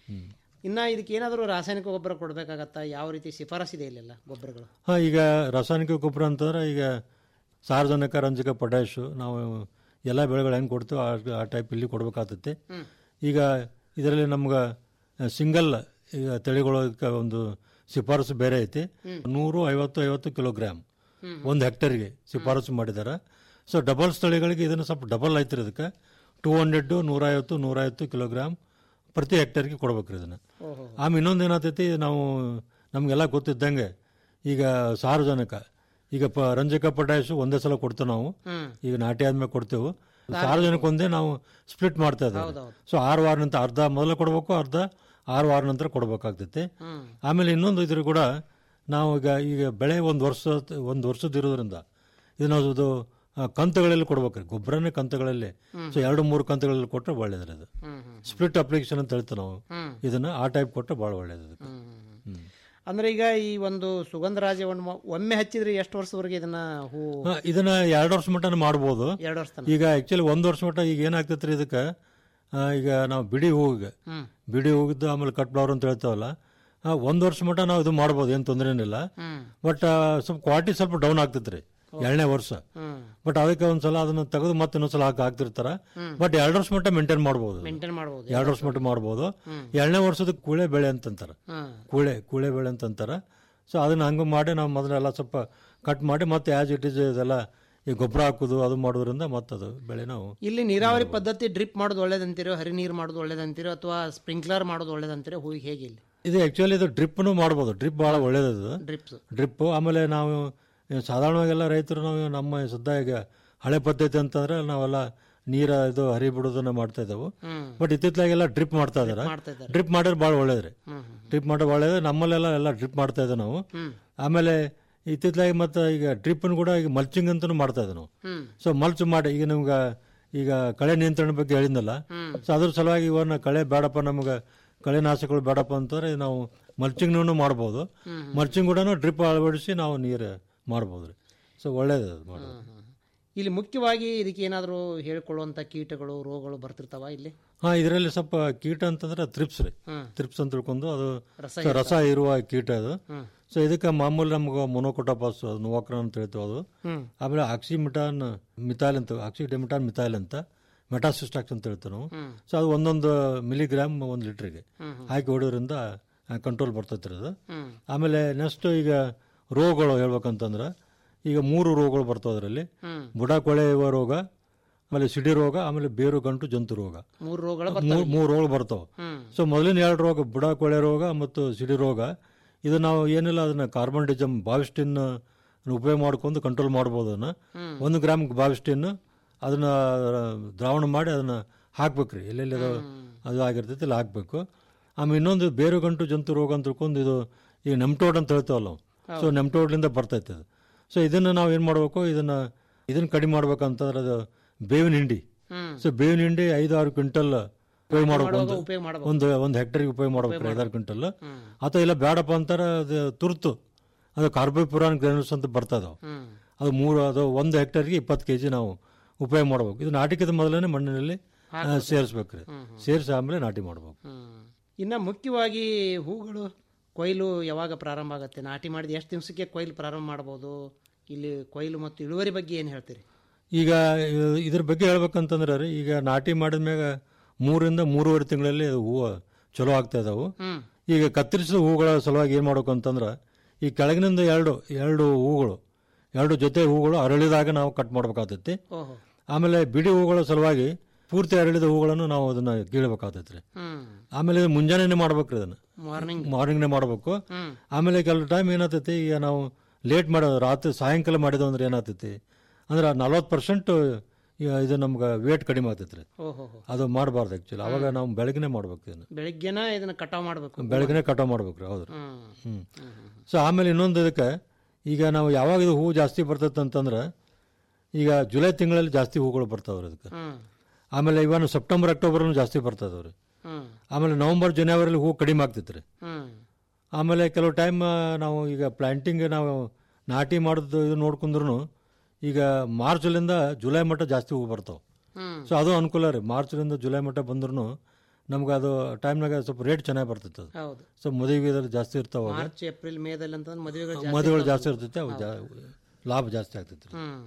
ಇನ್ನ ಇದಕ್ಕೆ ಏನಾದರೂ ರಾಸಾಯನಿಕ ಗೊಬ್ಬರ ಕೊಡ್ಬೇಕಾಗತ್ತಾ ಯಾವ ರೀತಿ ಶಿಫಾರಸ್ ಇದೆ ಇಲ್ಲೆಲ್ಲ ಗೊಬ್ಬರಗಳು ಹಾ ಈಗ ರಾಸಾಯನಿಕ ಗೊಬ್ಬರ ಅಂತಂದ್ರೆ ಈಗ ಸಾರ್ವಜನಿಕ ರಂಜಕ ಪೊಟ್ಯಾಶು ನಾವು ಎಲ್ಲ ಬೆಳೆಗಳು ಹೆಂಗೆ ಕೊಡ್ತೀವೋ ಆ- ಆ ಟೈಪ್ ಇಲ್ಲಿ ಕೊಡ್ಬೇಕಾಗ್ತೈತಿ ಹ್ಮ್. ಈಗ ಇದರಲ್ಲಿ ನಮ್ಗೆ ಸಿಂಗಲ್ ಈಗ ತಳಿಗಳಕ್ಕೆ ಒಂದು ಶಿಫಾರಸು ಬೇರೆ ಐತಿ ಹ್ಮ್. ನೂರು ಐವತ್ತು ಐವತ್ತು ಕಿಲೋಗ್ರಾಮ್ ಹ್ಮ್. ಒಂದು ಹೆಕ್ಟರ್ಗೆ ಶಿಫಾರಸು ಮಾಡಿದ್ದಾರೆ ಸೊ ಡಬಲ್ ತಳಿಗಳಿಗೆ ಇದನ್ನು ಸ್ವಲ್ಪ ಡಬಲ್ ಐತ್ರಿ ಇದಕ್ಕೆ ಟೂ ಹಂಡ್ರೆಡ್ ನೂರೈವತ್ತು ನೂರೈವತ್ತು ಕಿಲೋಗ್ರಾಮ್ ಪ್ರತಿ ಹೆಕ್ಟರ್ಗೆ ಕೊಡ್ಬೇಕ್ರಿ ಇದನ್ನು ಓಹೋ. ಆಮೇಲೆ ಇನ್ನೊಂದು ಏನಾಗ್ತೈತಿ ನಾವು ನಮಗೆಲ್ಲ ಗೊತ್ತಿದ್ದಂಗೆ ಈಗ ಸಾರ್ವಜನಿಕ ಈಗ ಪ ರಂಜಕ ಪೊಟ್ಯಾಶು ಒಂದೇ ಸಲ ಕೊಡ್ತೇವೆ ನಾವು ಹ್ಮ್. ಈಗ ನಾಟಿ ಆದ್ಮೇಲೆ ಕೊಡ್ತೇವೆ ಸಾರ್ವಜನಿಕ ಒಂದೇ ನಾವು ಸ್ಪ್ಲಿಟ್ ಮಾಡ್ತಾ ಇದ್ದೇವೆ ಹೌದೌದು. ಸೊ ಆರು ವಾರ ನಂತರ ಅರ್ಧ ಮೊದಲು ಕೊಡಬೇಕು ಅರ್ಧ ಆರು ವಾರ ನಂತರ ಕೊಡ್ಬೇಕಾಗ್ತೈತಿ ಹ್ಮ್. ಆಮೇಲೆ ಇನ್ನೊಂದು ಇದ್ರ ಕೂಡ ನಾವು ಈಗ ಈಗ ಬೆಳೆ ಒಂದು ವರ್ಷ ಒಂದು ವರ್ಷದ ಇರೋದ್ರಿಂದ ಇದು ನಾವು ಇದು ಆ, ಕಂತುಗಳಲ್ಲಿ ಕೊಡ್ಬೇಕ್ರಿ ಗೊಬ್ಬರನೇ ಕಂತುಗಳಲ್ಲಿ ಹ್ಮ್. ಸೊ ಎರಡು ಮೂರು ಕಂತುಗಳಲ್ಲಿ ಕೊಟ್ಟರೆ ಒಳ್ಳೇದ್ರಿ ಅದು ಹ್ಮ್, ಹ್ಮ್. ಸ್ಪ್ಲಿಟ್ ಅಪ್ಲಿಕೇಶನ್ ಅಂತ ಹೇಳ್ತೇವೆ ನಾವು ಹ್ಮ್. ಇದನ್ನ ಆ ಟೈಪ್ ಕೊಟ್ಟರೆ ಭಾಳ ಒಳ್ಳೇದು ಅದಕ್ಕೆ. ಹ್ಮ್, ಹ್ಮ್, ಹ್ಮ್. ಅಂದ್ರೆ ಈಗ ಈ ಒಂದು ಸುಗಂಧರಾಜವನ್ನು ಒಮ್ಮೆ ಹಚ್ಚಿದ್ರೆ ಎಷ್ಟು ವರ್ಷದವರೆಗೆ ಇದನ್ನ ಹೂ ಹಾ, ಇದನ್ನ ಎರಡು ವರ್ಷ ಮಟ್ಟನ ಮಾಡ್ಬೋದು ಎರಡು ವರ್ಷ ತನಕ. ಈಗ ಆಕ್ಚುಲಿ ಒಂದು ವರ್ಷ ಮಟ್ಟ ಈಗ ಏನಾಗ್ತೈತ್ರಿ ಇದಕ್ಕೆ ಆ, ಈಗ ನಾವು ಬಿಡಿ ಹೂವಿಗೆ ಹ್ಮ್. ಬಿಡಿ ಹೋಗಿದ್ದು ಆಮೇಲೆ ಕಟ್ ಫ್ಲವರ್ ಅಂತ ಹೇಳ್ತಾವಲ್ಲ ಆ, ಒಂದು ವರ್ಷ ಮಟ್ಟ ನಾವು ಇದು ಮಾಡ್ಬೋದು ಏನು ತೊಂದರೆ ಏನಿಲ್ಲ ಹ್ಮ್. ಬಟ್ ಸ್ವಲ್ಪ ಕ್ವಾಲಿಟಿ ಸ್ವಲ್ಪ ಡೌನ್ ಆಗ್ತೈತ್ರಿ ಎರಡನೇ ವರ್ಷ ಹ್ಮ್. ಬಟ್ ಅದಕ್ಕೆ ಒಂದ್ಸಲ ಅದನ್ನ ತೆಗೆದು ಮತ್ತೆ ಇನ್ನೊಂದ್ಸಲ ಹಾಕಿ ಹಾಕ್ತಿರ್ತಾರ ಹ್ಮ್. ಬಟ್ ಎರಡು ವರ್ಷ ಮಟ್ಟ ಮೇಂಟೈನ್ ಮಾಡ್ಬೋದು ಮೇಂಟೈನ್ ಮಾಡ್ಬೋದು ಎರಡು ವರ್ಷ ಮಟ್ಟ ಮಾಡ್ಬೋದು ಹ್ಮ್. ಎರಡನೇ ವರ್ಷದ ಕೂಳೆ ಬೆಳೆ ಅಂತಂತಾರ ಹ್ಮ್. ಕೂಳೆ ಕೂಳೆ ಬೆಳೆ ಅಂತಂತಾರ ಸೊ ಅದನ್ನ ಹಂಗೆ ಮಾಡಿ ನಾವು ಮೊದಲೆಲ್ಲ ಸ್ವಲ್ಪ ಕಟ್ ಮಾಡಿ ಮತ್ತೆ ಆಸ್ ಇಟ್ ಇಸ್ ಇದೆಲ್ಲ ಈ ಗೊಬ್ಬರ ಹಾಕೋದು ಅದು ಮಾಡೋದ್ರಿಂದ ಮತ್ತೆ ಅದು ಬೆಳೆ ನಾವು ಇಲ್ಲಿ ನೀರಾವರಿ ಪದ್ಧತಿ ಡ್ರಿಪ್ ಮಾಡೋದು ಒಳ್ಳೇದಂತೀರೋ ಹರಿ ನೀರು ಮಾಡೋದು ಒಳ್ಳೇದಂತೀರೋ ಅಥವಾ ಸ್ಪ್ರಿಂಕ್ಲರ್ ಮಾಡೋದು ಒಳ್ಳೇದಂತೀರೋ ಹೂವಿಗೆ ಹೇಗೆ ಇಲ್ಲಿ ಇದು ಆಕ್ಚುಲಿ ಇದು ಡ್ರಿಪ್ನು ಮಾಡ್ಬೋದು ಡ್ರಿಪ್ ಭಾಳ ಒಳ್ಳೇದದು ಡ್ರಿಪ್ಸ್ ಡ್ರಿಪ್ ಆಮೇಲೆ ನಾವು ಈ ಸಾಧಾರಣವಾಗೆಲ್ಲ ರೈತರು ನಾವು ನಮ್ಮ ಸದ್ಯ ಈಗ ಹಳೆ ಪದ್ಧತಿ ಅಂತಂದ್ರೆ ನಾವೆಲ್ಲ ನೀರ ಇದು ಹರಿ ಬಿಡೋದನ್ನ ಮಾಡ್ತಾ ಇದ್ದೆವು ಹ್ಮ್. ಬಟ್ ಇತ್ತಿತ್ತಲಾಗೆಲ್ಲ ಡ್ರಿಪ್ ಮಾಡ್ತಾ ಇದಾರೆ ಮಾಡ್ತಾ ಇದ್ದಾರೆ. ಡ್ರಿಪ್ ಮಾಡಿದ್ರೆ ಭಾಳ ಒಳ್ಳೇದ್ರಿ ಹ್ಮ್, ಡ್ರಿಪ್ ಮಾಡೋದು ಒಳ್ಳೇದು ನಮ್ಮಲ್ಲೆಲ್ಲ ಎಲ್ಲ ಡ್ರಿಪ್ ಮಾಡ್ತಾ ಇದ್ದೇವೆ ನಾವು ಹ್ಮ್. ಆಮೇಲೆ ಇತ್ತಿತ್ತಲಾಗಿ ಮತ್ತೆ ಈಗ ಡ್ರಿಪ್ನ ಕೂಡ ಈಗ ಮಲ್ಚಿಂಗ್ ಅಂತಲೂ ಮಾಡ್ತಾ ಇದ್ದೇವೆ ನಾವು ಹ್ಮ್. ಸೊ ಮಲ್ಚ್ ಮಾಡಿ ಈಗ ನಿಮ್ಗೆ ಈಗ ಕಳೆ ನಿಯಂತ್ರಣ ಬಗ್ಗೆ ಹೇಳಿದ್ನಲ್ಲ ಹ್ಮ್. ಸೊ ಅದ್ರ ಸಲುವಾಗಿ ಇವನ್ನ ಕಳೆ ಬೇಡಪ್ಪ ನಮ್ಗೆ ಕಳೆನಾಶಕಗಳು ಬೇಡಪ್ಪ ಅಂತಂದ್ರೆ ನಾವು ಮಲ್ಚಿಂಗ್ನೂ ಮಾಡ್ಬೋದು ಹ್ಮ್. ಮಲ್ಚಿಂಗ್ ಕೂಡ ಡ್ರಿಪ್ ಅಳವಡಿಸಿ ನಾವು ನೀರು ಮಾಡ್ಬೋದು ರೀ ಸೊ ಒಳ್ಳೇದು ಅದು ಮಾಡೋದು ಇಲ್ಲಿ ಮುಖ್ಯವಾಗಿ ಇದಕ್ಕೆ ಏನಾದರೂ ಹೇಳಿಕೊಳ್ಳುವಂತ ಕೀಟಗಳು ರೋಗಗಳು ಬರ್ತಿರ್ತಾವ ಇಲ್ಲಿ ಹಾ ಇದರಲ್ಲಿ ಸ್ವಲ್ಪ ಕೀಟ ಅಂತಂದ್ರೆ ತ್ರಿಪ್ಸ್ ರೀ ಹ್ಮ್. ತ್ರಿಪ್ಸ್ ಅಂತ ತಿಳ್ಕೊಂಡು ಅದು ರಸ ಸೊ ರಸ ಇರುವ ಕೀಟ ಅದು ಹ್ಮ್. ಸೊ ಇದಕ್ಕೆ ಮಾಮೂಲಿ ನಮ್ಗೆ ಮೊನೋಕೊಟಪಾಸ್ ಅದು ನೋವಾಕ್ರನ್ ಅಂತ ಹೇಳ್ತೀವಿ ಅದು ಹ್ಮ್. ಆಮೇಲೆ ಆಕ್ಸಿಮಿಟಾನ್ ಮಿಥೈಲ್ ಅಂತ ಆಕ್ಸಿಡೆಮಿಟಾನ್ ಮಿಥೈಲ್ ಅಂತ ಮೆಟಾಸಿಸ್ಟಾಕ್ಸ್ ಅಂತ ಹೇಳ್ತೀವಿ ನಾವು ಹ್ಮ್. ಸೊ ಅದು ಒಂದೊಂದು ಮಿಲಿಗ್ರಾಮ್ ಒಂದು ಲೀಟ್ರಿಗೆ ಹ್ಮ್, ಹ್ಮ್. ಹಾಕಿ ಹೊಡೋದ್ರಿಂದ ಕಂಟ್ರೋಲ್ ಬರ್ತೈತ್ರಿ ಅದು ಹ್ಮ್. ಆಮೇಲೆ ನೆಕ್ಸ್ಟ್ ಈಗ ರೋಗಗಳು ಹೇಳ್ಬೇಕಂತಂದ್ರೆ ಈಗ ಮೂರು ರೋಗಗಳು ಬರ್ತಾವ ಅದರಲ್ಲಿ ಹ್ಮ್. ಬುಡ ಕೊಳೆಯುವ ರೋಗ ಆಮೇಲೆ ಸಿಡಿ ರೋಗ ಆಮೇಲೆ ಬೇರು ಗಂಟು ಜಂತು ರೋಗ ಮೂರು ರೋಗಗಳು ಮೂರ್- ಬರ್ತಾವೆ ಮೂರು ರೋಗ ಬರ್ತಾವ ಹ್ಮ್. ಸೊ ಮೊದಲಿನ ಎರಡು ರೋಗ ಬುಡ ಕೊಳೆ ರೋಗ ಮತ್ತು ಸಿಡಿ ರೋಗ ಇದು ನಾವು ಏನಿಲ್ಲ ಅದನ್ನ ಕಾರ್ಬನ್ ಡಿಜಮ್ ಬಾವಿಸ್ಟಿನ್ ಉಪಯೋಗ ಮಾಡ್ಕೊಂಡು ಕಂಟ್ರೋಲ್ ಮಾಡ್ಬೋದು ಅದನ್ನ ಹ್ಮ್. ಒಂದು ಗ್ರಾಮ್ ಬಾವಿಸ್ಟಿನ್ ಅದನ್ನ ದ್ರಾವಣ ಮಾಡಿ ಅದನ್ನ ಹಾಕ್ಬೇಕ್ರಿ ಎಲ್ಲೆಲ್ಲಿ ಅದು ಅದು ಆಗಿರ್ತೈತಿ ಇಲ್ಲಿ ಹಾಕ್ಬೇಕು ಆಮೇಲೆ ಇನ್ನೊಂದು ಬೇರು ಗಂಟು ಜಂತು ರೋಗ ಅಂತ ತಿಳ್ಕೊಂಡು ಇದು ಈ ನೆಮ್ಟೋಡ್ ಅಂತ ಹೇಳ್ತೇವಲ್ಲ ನಾವು ಸೊ ನೆಮ್ಟೋಡ್ಲಿಂದ ಬರ್ತೈತೆ ಅದು ಸೊ ಇದನ್ನ ನಾವು ಏನು ಮಾಡಬೇಕು ಇದನ್ನ ಇದನ್ನ ಕಡಿಮೆ ಮಾಡ್ಬೇಕಂತಂದ್ರೆ ಅದು ಬೇವಿನ ಹಿಂಡಿ ಹ್ಮ್. ಸೊ ಬೇವಿನ ಹಿಂಡಿ ಐದು ಆರು ಕ್ವಿಂಟಲ್ ಉಪಯೋಗ ಮಾಡ್ಬೇಕು ಮಾಡುವಾಗ ಒಂದು ಉಪಯೋಗ ಮಾಡ್ಬೇಕು. ಒಂದು ಒಂದು ಹೆಕ್ಟರ್ಗೆ ಉಪಯೋಗ ಮಾಡ್ಬೇಕು ಐದಾರು ಕ್ವಿಂಟಲ್ ಅಥವಾ ಇಲ್ಲ ಬೇಡಪ್ಪ ಅಂತಾರೆ ಅದು ತುರ್ತು ಅದು ಕಾರ್ಬೋಪುರಾನ್ ಗ್ರಾನ್ಯೂಲ್ಸ್ ಅಂತ ಬರ್ತದೆ ಹ್ಮ್. ಅದು ಮೂರು ಅದು ಒಂದು ಹೆಕ್ಟರ್ಗೆ ಇಪ್ಪತ್ತು ಕೆ ಜಿ ನಾವು ಉಪಯೋಗ ಮಾಡ್ಬೇಕು ಇದು ನಾಟಿಕದ ಮೊದಲನೇ ಮಣ್ಣಿನಲ್ಲಿ ಸೇರಿಸ್ಬೇಕ್ರಿ ಸೇರಿಸಿ ಆಮೇಲೆ ನಾಟಿ ಮಾಡ್ಬೇಕು ಹ್ಮ್. ಇನ್ನ ಮುಖ್ಯವಾಗಿ ಹೂಗಳು ಕೊಯ್ಲು ಯಾವಾಗ ಪ್ರಾರಂಭ ಆಗುತ್ತೆ ನಾಟಿ ಮಾಡಿದ ಎಷ್ಟು ದಿವಸಕ್ಕೆ ಕೊಯ್ಲು ಪ್ರಾರಂಭ ಮಾಡ್ಬೋದು ಇಲ್ಲಿ ಕೊಯ್ಲು ಮತ್ತು ಇಳುವರಿ ಬಗ್ಗೆ ಏನು ಹೇಳ್ತೀರಿ ಈಗ ಇ- ಇದ್ರ ಬಗ್ಗೆ ಹೇಳ್ಬೇಕಂತಂದ್ರೆ ರೀ ಈಗ ನಾಟಿ ಮಾಡಿದ ಮ್ಯಾಗ ಮೂರಿಂದ ಮೂರುವರೆ ತಿಂಗಳಲ್ಲಿ ಅದು ಹೂವು ಚಲೋ ಆಗ್ತಾ ಇದಾವು ಹ್ಮ್. ಈಗ ಕತ್ತರಿಸಿದ ಹೂಗಳ ಸಲುವಾಗಿ ಏನು ಮಾಡ್ಬೇಕು ಅಂತಂದ್ರೆ ಈ ಕೆಳಗಿನಿಂದ ಎರಡು ಎರಡು ಹೂಗಳು ಎರಡು ಜೊತೆ ಹೂಗಳು ಅರಳಿದಾಗ ನಾವು ಕಟ್ ಮಾಡ್ಬೇಕಾಗ್ತೈತಿ ಓಹೋ ಆಮೇಲೆ ಬಿಡಿ ಹೂಗಳ ಸಲುವಾಗಿ ಪೂರ್ತಿ ಅರಳಿದ ಹೂಗಳನ್ನು ನಾವು ಅದನ್ನ ಕೀಳ್ಬೇಕಾಗ್ತೈತಿ ರೀ ಹ್ಮ್ ಆಮೇಲೆ ಮುಂಜಾನೆ ಮಾಡ್ಬೇಕ್ರಿ ಅದನ್ನ ಮಾರ್ನಿಂಗ್ ಮಾರ್ನಿಂಗ್ನೇ ಮಾಡ್ಬೇಕು ಹ್ಮ್. ಆಮೇಲೆ ಕೆಲವು ಟೈಮ್ ಏನಾಗ್ತೈತಿ ಈಗ ನಾವು ಲೇಟ್ ಮಾಡೋದು ರಾತ್ರಿ ಸಾಯಂಕಾಲ ಮಾಡಿದ್ವು ಅಂದ್ರೆ ಏನಾಗ್ತೈತಿ ಅಂದ್ರೆ ನಲ್ವತ್ತು ಪರ್ಸೆಂಟ್ ಈಗ ಇದು ನಮ್ಗೆ ವೇಟ್ ಕಡಿಮೆ ಆಗ್ತೈತೆ ರೀ ಓಹೋ ಹೋ. ಅದು ಮಾಡಬಾರ್ದು ಆ್ಯಕ್ಚುಲಿ ಅವಾಗ ನಾವು ಬೆಳಗ್ಗೆನೆ ಮಾಡ್ಬೇಕು ಇದನ್ನು ಬೆಳಿಗ್ಗೆನ ಇದನ್ನ ಕಟಾವ್ ಮಾಡ್ಬೇಕು ಬೆಳಗ್ಗೆನೆ ಕಟಾವ್ ಮಾಡ್ಬೇಕು ರೀ ಹೌದು ಹ್ಮ್. ಹ್ಞೂ ಸೊ ಆಮೇಲೆ ಇನ್ನೊಂದು ಇದಕ್ಕೆ ಈಗ ನಾವು ಯಾವಾಗ ಇದು ಹೂವು ಜಾಸ್ತಿ ಬರ್ತೈತೆ ಅಂತಂದ್ರೆ ಈಗ ಜುಲೈ ತಿಂಗಳಲ್ಲಿ ಜಾಸ್ತಿ ಹೂಗಳು ಬರ್ತಾವ್ರಿ ಅದಕ್ಕೆ ಹ್ಮ್. ಆಮೇಲೆ ಇವನ್ ಸೆಪ್ಟೆಂಬರ್ ಅಕ್ಟೋಬರ್ನು ಜಾಸ್ತಿ ಬರ್ತದವ್ ರೀ ಹ್ಮ್. ಆಮೇಲೆ ನವಂಬರ್ ಜನವರಿಲಿ ಹೂ ಕಡಿಮೆ ಆಗ್ತೈತೆ ರೀ ಹ್ಮ್. ಆಮೇಲೆ ಕೆಲವು ಟೈಮ್ ನಾವು ಈಗ ಪ್ಲಾಂಟಿಂಗ್ ನಾವು ನಾಟಿ ಮಾಡೋದು ಇದು ನೋಡ್ಕೊಂಡ್ರು ಈಗ ಮಾರ್ಚ್ಲಿಂದ ಜುಲೈ ಮಟ್ಟ ಜಾಸ್ತಿ ಹೂ ಬರ್ತಾವೆ ಹ್ಮ್. ಸೊ ಅದು ಅನುಕೂಲ ರೀ ಮಾರ್ಚ್ಲಿಂದ ಜುಲೈ ಮಟ್ಟ ಬಂದ್ರೂ ನಮ್ಗೆ ಅದು ಟೈಮ್ನಾಗ ಸ್ವಲ್ಪ ರೇಟ್ ಚೆನ್ನಾಗಿ ಬರ್ತೈತೆ ಅದು ಹೌದು ಸೊ ಮದುವೆದಲ್ಲಿ ಜಾಸ್ತಿ ಇರ್ತಾವ ಅವಾಗ ಮಾರ್ಚ್ ಏಪ್ರಿಲ್ ಮೇದಲ್ಲಿ ಅಂತಂದ್ರೆ ಮದುವೆಗಳು ಜಾಸ್ತಿ ಮದುವೆಗಳು ಇರ್ತಾವೆ. ಜಾಸ್ತಿ ಇರ್ತೈತೆ ಅವು ಜಾ ಲಾಭ ಜಾಸ್ತಿ ಆಗ್ತೈತೆ ರೀ ಹ್ಮ್.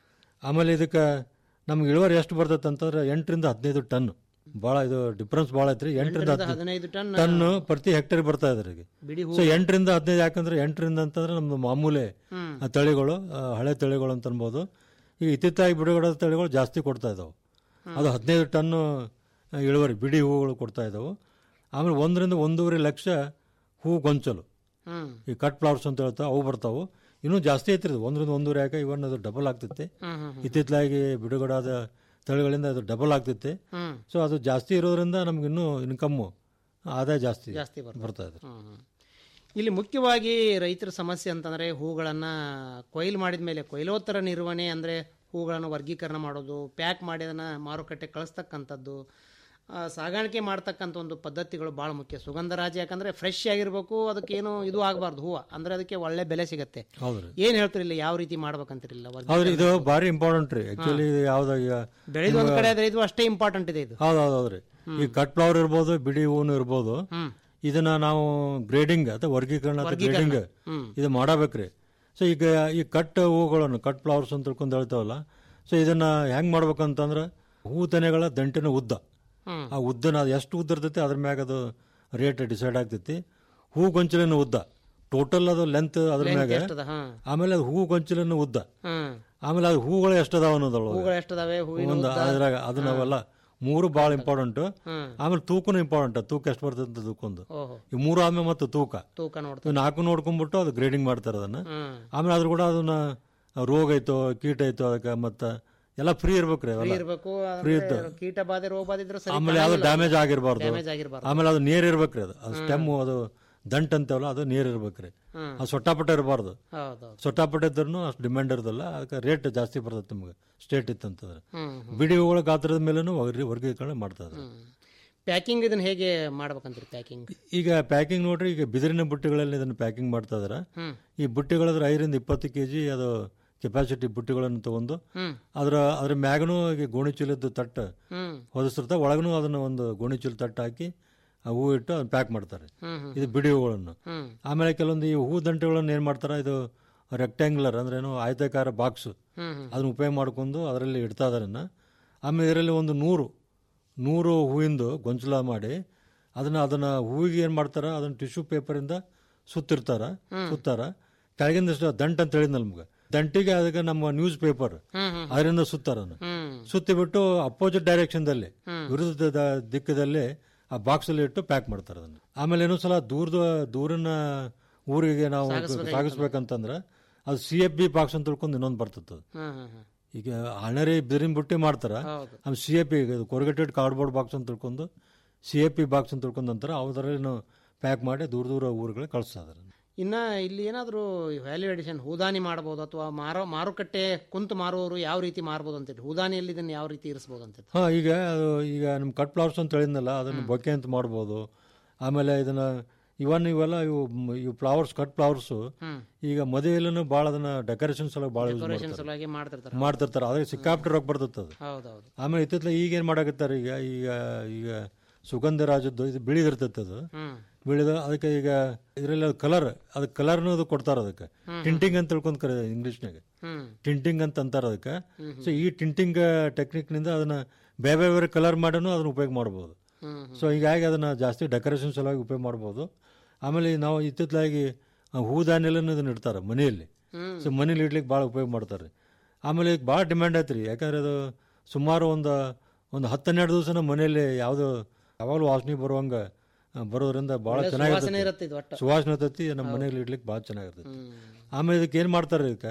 ಆಮೇಲೆ ಇದಕ್ಕೆ ನಮ್ಗೆ ಇಳುವರಿ ಎಷ್ಟು ಬರ್ತೈತೆ ಅಂತಂದ್ರೆ ಎಂಟರಿಂದ ಹದಿನೈದು ಟನ್ ಭಾಳ ಇದು ಡಿಫ್ರೆನ್ಸ್ ಭಾಳ ಐತ್ರಿ ಎಂಟರಿಂದ ಎಂಟರಿಂದ ಹದಿನೈದು ಹದಿನೈದು ಟನ್ ಟನ್ ಪ್ರತಿ ಹೆಕ್ಟೇರ್ ಬರ್ತಾ ಇದ್ರಿ ಈಗ ಬಿಡಿ ಹೂ ಸೊ ಎಂಟರಿಂದ ಹದಿನೈದು ಯಾಕಂದ್ರೆ ಎಂಟರಿಂದ ಅಂತಂದ್ರೆ ನಮ್ದು ಮಾಮೂಲಿ ಹ್ಮ್. ಆ ತಳಿಗಳು ಆ, ಹಳೆ ತಳಿಗಳು ಅಂತ ಅನ್ಬೋದು ಈಗ ಇತ್ತಿತ್ತಾಗಿ ಬಿಡುಗಡೆ ತಳಿಗಳು ಜಾಸ್ತಿ ಕೊಡ್ತಾ ಇದಾವೆ ಅದು ಹದಿನೈದು ಟನ್ ಇಳುವರಿ ಬಿಡಿ ಹೂಗಳು ಕೊಡ್ತಾ ಇದಾವೆ ಆಮೇಲೆ ಒಂದರಿಂದ ಒಂದೂವರೆ ಲಕ್ಷ ಹೂ ಗೊಂಚಲು ಹ್ಮ್. ಈ ಕಟ್ ಫ್ಲವರ್ಸ್ ಅಂತ ಹೇಳ್ತಾವೆ ಅವು ಬರ್ತಾವೆ ಇನ್ನೂ ಜಾಸ್ತಿ ಐತ್ರಿ ಇದು ಒಂದರಿಂದ ಒಂದೂವರೆ ಯಾಕೆ ಇವನ್ ಅದು ಡಬಲ್ ಆಗ್ತೈತೆ ಹ್ಮ್, ಹ್ಮ್, ಹ್ಮ್. ಇತ್ತಿತ್ತಲಾಗಿ ಬಿಡುಗಡಾದ ತಳಿಗಳಿಂದ ಅದು ಡಬಲ್ ಆಗ್ತೈತೆ ಹ್ಮ್. ಸೊ ಅದು ಜಾಸ್ತಿ ಇರೋದ್ರಿಂದ ನಮ್ಗೆ ಇನ್ನೂ ಇನ್ಕಮ್ಮು ಆದಾಯ ಜಾಸ್ತಿ ಜಾಸ್ತಿ ಬರ್ತದೆ. ಬರ್ತಾ ಇದೆ ಹ್ಮ್, ಹ್ಮ್. ಇಲ್ಲಿ ಮುಖ್ಯವಾಗಿ ರೈತರ ಸಮಸ್ಯೆ ಅಂತಂದ್ರೆ ಹೂಗಳನ್ನ ಕೊಯ್ಲು ಮಾಡಿದ ಮೇಲೆ ಕೊಯ್ಲೋತ್ತರ ನಿರ್ವಹಣೆ ಅಂದ್ರೆ ಹೂಗಳನ್ನು ವರ್ಗೀಕರಣ ಮಾಡೋದು ಪ್ಯಾಕ್ ಮಾಡಿ ಅದನ್ನ ಮಾರುಕಟ್ಟೆ ಕಳಿಸ್ತಕ್ಕಂಥದ್ದು ಆ, ಸಾಗಾಣಿಕೆ ಮಾಡ್ತಕ್ಕಂಥ ಒಂದು ಪದ್ಧತಿಗಳು ಭಾಳ ಮುಖ್ಯ ಸುಗಂಧರಾಜ ಯಾಕಂದ್ರೆ ಫ್ರೆಶ್ ಆಗಿರ್ಬೇಕು ಅದಕ್ಕೇನು ಇದು ಆಗಬಾರ್ದು ಹೂವು ಅಂದ್ರೆ ಅದಕ್ಕೆ ಒಳ್ಳೆ ಬೆಲೆ ಸಿಗತ್ತೆ ಹೌದ್ರಿ ಏನ್ ಹೇಳ್ತಿರಿಲ್ಲ ಯಾವ ರೀತಿ ಮಾಡ್ಬೇಕಂತಿರಲಿಲ್ಲ ಹೌದ್ರಿ ಇದು ಭಾರಿ ಇಂಪಾರ್ಟೆಂಟ್ ರೀ ಆಕ್ಚುಲಿ ಇದು ಯಾವ್ದು ಈಗ ಬೆಳೆದು ಒಂದ್ ಕಡೆ ಆದ್ರೆ ಇದು ಅಷ್ಟೇ ಇಂಪಾರ್ಟೆಂಟ್ ಇದೆ ಇದು ಹೌದು ಹೌದು ಹೌದ್ರಿ ಈ ಕಟ್ ಫ್ಲವರ್ ಇರ್ಬೋದು ಬಿಡಿ ಹೂನು ಇರ್ಬೋದು ಇದನ್ನ ನಾವು ಗ್ರೇಡಿಂಗ್ ಅಥವಾ ವರ್ಗೀಕರಣ ಅಥವಾ ವರ್ಗೀಕರಣ. Grading hmm. ಇದು ಮಾಡಬೇಕ್ರಿ ಸೊ ಈಗ ಈ ಕಟ್ ಹೂಗಳನ್ನು ಕಟ್ ಫ್ಲವರ್ಸ್ ಅಂತ ತಿಳ್ಕೊಂಡು ಹೇಳ್ತಾವಲ್ಲ ಸೊ ಇದನ್ನ ಹೆಂಗ್ ಮಾಡ್ಬೇಕಂತಂದ್ರೆ ಹೂ ತೆನೆಗಳ ದಂಟಿನ ಉದ್ದ ಹ್ಮ್. ಆ ಉದ್ದನ ಅದು ಎಷ್ಟು ಉದ್ದ ಇರ್ತೈತಿ ಅದ್ರ ಮ್ಯಾಗ ಅದು ರೇಟ್ ಡಿಸೈಡ್ ಆಗ್ತೈತಿ ಹೂ ಗೊಂಚಲಿನ ಉದ್ದ ಟೋಟಲ್ ಅದು ಲೆಂತ್ ಅದ್ರ Length ಮ್ಯಾಗ ಎಷ್ಟದ, ಹಾ. ಆಮೇಲೆ ಅದು ಹೂ ಗೊಂಚಲಿನ ಉದ್ದ ಹ್ಮ್. ಆಮೇಲೆ ಅದು ಹೂಗಳು ಎಷ್ಟದಾವ ಅನ್ನೋದೊಳಗೆ ಹೂಗಳು ಎಷ್ಟದಾವೆ ಹೂವಿನ ಒಂದು ಉದ್ದ? ಅದ್ರಾಗ ಅದು ನಾವೆಲ್ಲ ಮೂರು ಭಾಳ ಇಂಪಾರ್ಟೆಂಟ್ ಹ್ಮ್. ಆಮೇಲೆ ತೂಕನು ಇಂಪಾರ್ಟೆಂಟ್ ತೂಕ ಎಷ್ಟು ಬರ್ತದೆ ಅಂತ ತೂಕೊಂದು ಓಹೋ. ಈ ಮೂರು ಆಮೇಲೆ ಮತ್ತು ತೂಕ ತೂಕ ನೋಡ್ತಾರೆ ಇವು ನಾಲ್ಕು ನೋಡ್ಕೊಂಡ್ಬಿಟ್ಟು ಅದು ಗ್ರೇಡಿಂಗ್ ಮಾಡ್ತಾರೆ ಅದನ್ನ ಹ್ಮ್. ಆಮೇಲೆ ಅದ್ರ ಕೂಡ ಅದನ್ನ ರೋಗ ಐತೋ ಕೀಟ ಐತೋ ಅದಕ್ಕೆ ಮತ್ತೆ ಎಲ್ಲ ಫ್ರೀ ಇರ್ಬೇಕ್ರಿ ಫ್ರೀ ಅವೆಲ್ಲ ಇರ್ಬೇಕು ಫ್ರೀ ಅಂದ್ರೆ ಇತ್ತು ಕೀಟ ಬಾಧೆ ರೋಗ ಬಾಧೆ ಇದ್ರೆ ಸರಿ ಆಮೇಲೆ ಯಾವ್ದು ಡ್ಯಾಮೇಜ್ ಆಗಿರಬಾರ್ದು ಡ್ಯಾಮೇಜ್ ಆಗಿರಬಾರ್ದು ಆಮೇಲೆ ಅದು ನೀರ್ ಇರ್ಬೇಕ್ರಿ ಅದು ಅದು ಸ್ಟೆಮ್ ಅದು ದಂಟ್ ಅಂತೇವಲ್ಲ ಅದು ನೀರ್ ಇರ್ಬೇಕ್ರಿ ಹ್ಮ್. ಅದು ಸೊಟ್ಟಾಪಟ್ಟ ಇರಬಾರ್ದು ಹೌದೌದು ಸೊಟ್ಟಾಪಟ್ಟ ಇದ್ರೂ ಅಷ್ಟು ಡಿಮ್ಯಾಂಡ್ ಇರೋದಿಲ್ಲ ಅದಕ್ಕೆ ರೇಟ್ ಜಾಸ್ತಿ ಬರ್ತದೆ ನಿಮ್ಗೆ ಸ್ಟೇಟ್ ಇತ್ತಂತಂದ್ರೆ ಹ್ಮ್, ಬಿಡಿ ಹೂಗಳ ಗಾತ್ರದ ಮೇಲೂ ವರ್ಗೀಕರಣ ಮಾಡ್ತಾರೆ ಪ್ಯಾಕಿಂಗ್ ಇದನ್ನ ಹೇಗೆ ಮಾಡ್ಬೇಕಂತೀರಿ ಪ್ಯಾಕಿಂಗ್ ಈಗ ಪ್ಯಾಕಿಂಗ್ ನೋಡ್ರಿ ಈಗ ಬಿದಿರಿನ ಬುಟ್ಟಿಗಳಲ್ಲಿ ಇದನ್ನು ಪ್ಯಾಕಿಂಗ್ ಮಾಡ್ತಾ ಇದಾರೆ ಹ್ಮ್. ಈ ಬುಟ್ಟಿಗಳಾದ್ರೆ ಐದರಿಂದ ಇಪ್ಪತ್ತು ಕೆ ಜಿ ಅದು ಕೆಪಾಸಿಟಿ ಬುಟ್ಟಿಗಳನ್ನು ತಗೊಂಡು ಹ್ಮ್. ಅದ್ರ ಅದ್ರ ಮ್ಯಾಗನು ಈಗ ಗೋಣಿ ಚೀಲದ ತಟ್ಟು ಹ್ಮ್. ಹೊದಿಸಿರ್ತಾರೆ ಒಳಗನು ಅದನ್ನ ಒಂದು ಗೋಣಿ ಚೀಲ ತಟ್ಟು ಹಾಕಿ ಆ ಹೂ ಇಟ್ಟು ಅದನ್ನ ಪ್ಯಾಕ್ ಮಾಡ್ತಾರೆ ಹ್ಮ್, ಹ್ಮ್. ಇದು ಬಿಡಿ ಹೂಗಳನ್ನು ಹ್ಮ್. ಆಮೇಲೆ ಕೆಲವೊಂದು ಈ ಹೂ ದಂಟೆಗಳನ್ನು ಏನು ಮಾಡ್ತಾರೆ ಇದು ರೆಕ್ಟ್ಯಾಂಗ್ಯುಲರ್ ಅಂದ್ರೆ ಏನು ಆಯತಾಕಾರ ಬಾಕ್ಸ್ ಹ್ಮ್, ಹ್ಮ್. ಅದನ್ನ ಉಪಯೋಗ ಮಾಡ್ಕೊಂಡು ಅದರಲ್ಲಿ ಇಡ್ತಾ ಇದಾರನ್ನ ಆಮೇಲೆ ಇದರಲ್ಲಿ ಒಂದು ನೂರು ನೂರು ಹೂವಿಂದು ಗೊಂಚಲ ಮಾಡಿ ಅದನ್ನ ಅದನ್ನ ಹೂವಿಗೆ ಏನು ಮಾಡ್ತಾರ ಅದನ್ನ ಟಿಶ್ಯೂ ಪೇಪರಿಂದ ಸುತ್ತಿರ್ತಾರ ಸುತ್ತಾರ ಕೆಳಗಿಂದಷ್ಟು ದಂಟ್ ಅಂತ ಹೇಳಿದ್ ನಮ್ಗೆ ದಂಟಿಗೆ ಅದಕ್ಕೆ ನಮ್ಮ ನ್ಯೂಸ್ ಪೇಪರ್ ಹ್ಮ್, ಹ್ಮ್. ಅದರಿಂದ ಸುತ್ತಾರ ಅದನ್ನ. ಹ್ಮ್. ಸುತ್ತಿ ಬಿಟ್ಟು ಅಪೋಸಿಟ್ ಡೈರೆಕ್ಷನ್ದಲ್ಲಿ ಹ್ಮ್. ವಿರುದ್ಧ ದ- ದಿಕ್ಕದಲ್ಲಿ ಆ ಬಾಕ್ಸ್ ಅಲ್ಲಿ ಇಟ್ಟು ಪ್ಯಾಕ್ ಮಾಡ್ತಾರೆ ಅದನ್ನ ಆಮೇಲೆ ಇನ್ನೊಂದ್ ಸಲ ದೂರದ ದೂರಿನ ಊರಿಗೆ ನಾವು ಸಾಗಿಸ್ಬೇಕಾಗಿತ್ತಲ್ಲ. ಸಾಗಿಸ್ಬೇಕಂತಂದ್ರೆ ಅದು ಸಿ ಎಫ್ ಬಿ ಬಾಕ್ಸ್ ಅಂತ ತಿಳ್ಕೊಂಡು ಇನ್ನೊಂದು ಬರ್ತದೆ ಅದು. ಹ್ಮ್, ಹ್ಮ್, ಹ್ಮ್. ಈಗ ಹಣರಿ ಬಿದಿರಿನ ಬುಟ್ಟಿ ಮಾಡ್ತಾರ ಹೌದು. ಆಮೇಲೆ C A P corrugated cardboard box ಅಂತ ತಿಳ್ಕೊಂಡು ಸಿ ಎ ಪಿ ಬಾಕ್ಸ್ ಅಂತ ತಿಳ್ಕೊಂಡು ಅಂತಾರೆ ಅವರಲ್ಲಿ ಪ್ಯಾಕ್ ಮಾಡಿ ದೂರ ದೂರ ಊರುಗಳಿಗೆ ಕಳಿಸ್ತಾ ಇದಾರೆ ಇನ್ನ ಇಲ್ಲಿ ಏನಾದರೂ ವ್ಯಾಲ್ಯೂ ಎಡಿಷನ್ ಹೂದಾನಿ ಮಾಡಬಹುದು ಅಥವಾ ಮಾರೋ ಮಾರುಕಟ್ಟೆ ಕುಂತು ಮಾರುವವರು ಯಾವ ರೀತಿ ಮಾರ್ಬೋದು ಅಂತೇಳಿ ಹೂದಾನಿಯಲ್ಲಿ ಇದನ್ನ ಯಾವ ರೀತಿ ಇರಿಸಬಹುದು ಅಂತ ಹಾ ಈಗ ಅದು ಈಗ ನಮ್ಮ ಕಟ್ ಫ್ಲವರ್ಸ್ ಅಂತ ಹೇಳಿದ್ನಲ್ಲ ಅದನ್ನು ಬೊಕ್ಕೆ ಅಂತ ಮಾಡ್ಬೋದು ಆಮೇಲೆ ಇದನ್ನ ಇವನ್ ಇವೆಲ್ಲ ಇವು ಮ್- ಇವು ಫ್ಲವರ್ಸ್ ಕಟ್ ಫ್ಲವರ್ಸ್ ಹ್ಮ್. ಈಗ ಮದುವೆಯಲ್ಲೂ ಭಾಳ ಅದನ್ನ ಡೆಕೋರೇಷನ್ ಸಲ ಭಾಳ ಯೂಸ್ ಡೆಕೋರೇಷನ್ ಮಾಡ್ತಾರೆ ಸಲುವಾಗಿ ಮಾಡ್ತಿರ್ತಾರೆ ಮಾಡ್ತಿರ್ತಾರೆ ಅದೇ ಸಿಕ್ಕಾಪಟ್ಟೆ ರೊಕ್ಕ ಬರ್ತದೆ ಅದು ಹೌದೌದು ಆಮೇಲೆ ಇತ್ತಿತ್ತಲ ಈಗ ಏನು ಮಾಡಾಕತ್ತಾರೆ ಈಗ ಈಗ ಈಗ ಸುಗಂಧರಾಜದ್ದು ಇದು ಬಿಳಿದಿರ್ತೈತೆ ಅದು ಹ್ಮ್. ಬಿಳಿದ ಅದಕ್ಕೆ ಈಗ ಇದರಲ್ಲಿ ಕಲರ್ ಅದಕ್ಕೆ ಕಲರ್ನು ಅದು ಕೊಡ್ತಾರೆ ಅದಕ್ಕೆ ಹ್ಮ್. ಟಿಂಟಿಂಗ್ ಅಂತ ತಿಳ್ಕೊಂಡು ಕರೆ ಇಂಗ್ಲೀಷ್ನಾಗ ಹ್ಮ್. ಟಿಂಟಿಂಗ್ ಅಂತ ಅಂತಾರೆ ಅದಕ್ಕೆ ಹ್ಮ್, ಸೊ ಈ ಟಿಂಟಿಂಗ್ ಟೆಕ್ನಿಕ್ನಿಂದ ಅದನ್ನ ಬೇರೆ ಬೇರೆ ಬೇರೆ ಕಲರ್ ಮಾಡೂ ಅದನ್ನ ಉಪಯೋಗ ಮಾಡ್ಬೋದು ಹ್ಮ್, ಸೊ ಹೀಗಾಗಿ ಅದನ್ನ ಜಾಸ್ತಿ ಡೆಕೋರೇಷನ್ ಸಲುವಾಗಿ ಉಪಯೋಗ ಮಾಡ್ಬೋದು ಆಮೇಲೆ ನಾವು ಇತ್ತಿತ್ತಲಾಗಿ ಹೂದಾನೆಲ್ಲೂ ಇದನ್ನ ಇಡ್ತಾರೆ ಮನೆಯಲ್ಲಿ ಹ್ಮ್. ಸೊ ಮನೇಲಿ ಇಡ್ಲಿಕ್ಕೆ ಭಾಳ ಉಪಯೋಗ ಮಾಡ್ತಾರೆ ಆಮೇಲೆ ಈಗ ಭಾಳ ಡಿಮ್ಯಾಂಡ್ ಐತ್ರಿ ಯಾಕಂದ್ರೆ ಅದು ಸುಮಾರು ಒಂದು ಒಂದು ಹತ್ತು ಹನ್ನೆರಡು ದಿವಸ ನಮ್ಮ ಮನೆಯಲ್ಲಿ ಯಾವುದು ಯಾವಾಗಲೂ ವಾಸನೆ ಬರುವಂಗ ಆ, ಬರೋದ್ರಿಂದ ಭಾಳ ಒಳ್ಳೆ ಸುವಾಸನೆ ಇರುತ್ತೆ ಇದು ಚೆನ್ನಾಗಿರ್ತೈತಿ ಒಟ್ಟು. ಸುವಾಸನೆ ಇರ್ತೈತಿ ನಮ್ಮ ಹೌದು. ಮನೆಯಲ್ಲಿ ಇಡ್ಲಿಕ್ಕೆ ಭಾಳ ಚೆನ್ನಾಗಿರ್ತೈತಿ ಹ್ಮ್. ಆಮೇಲೆ ಇದಕ್ಕೆ ಏನು ಮಾಡ್ತಾರೆ ಇದಕ್ಕೆ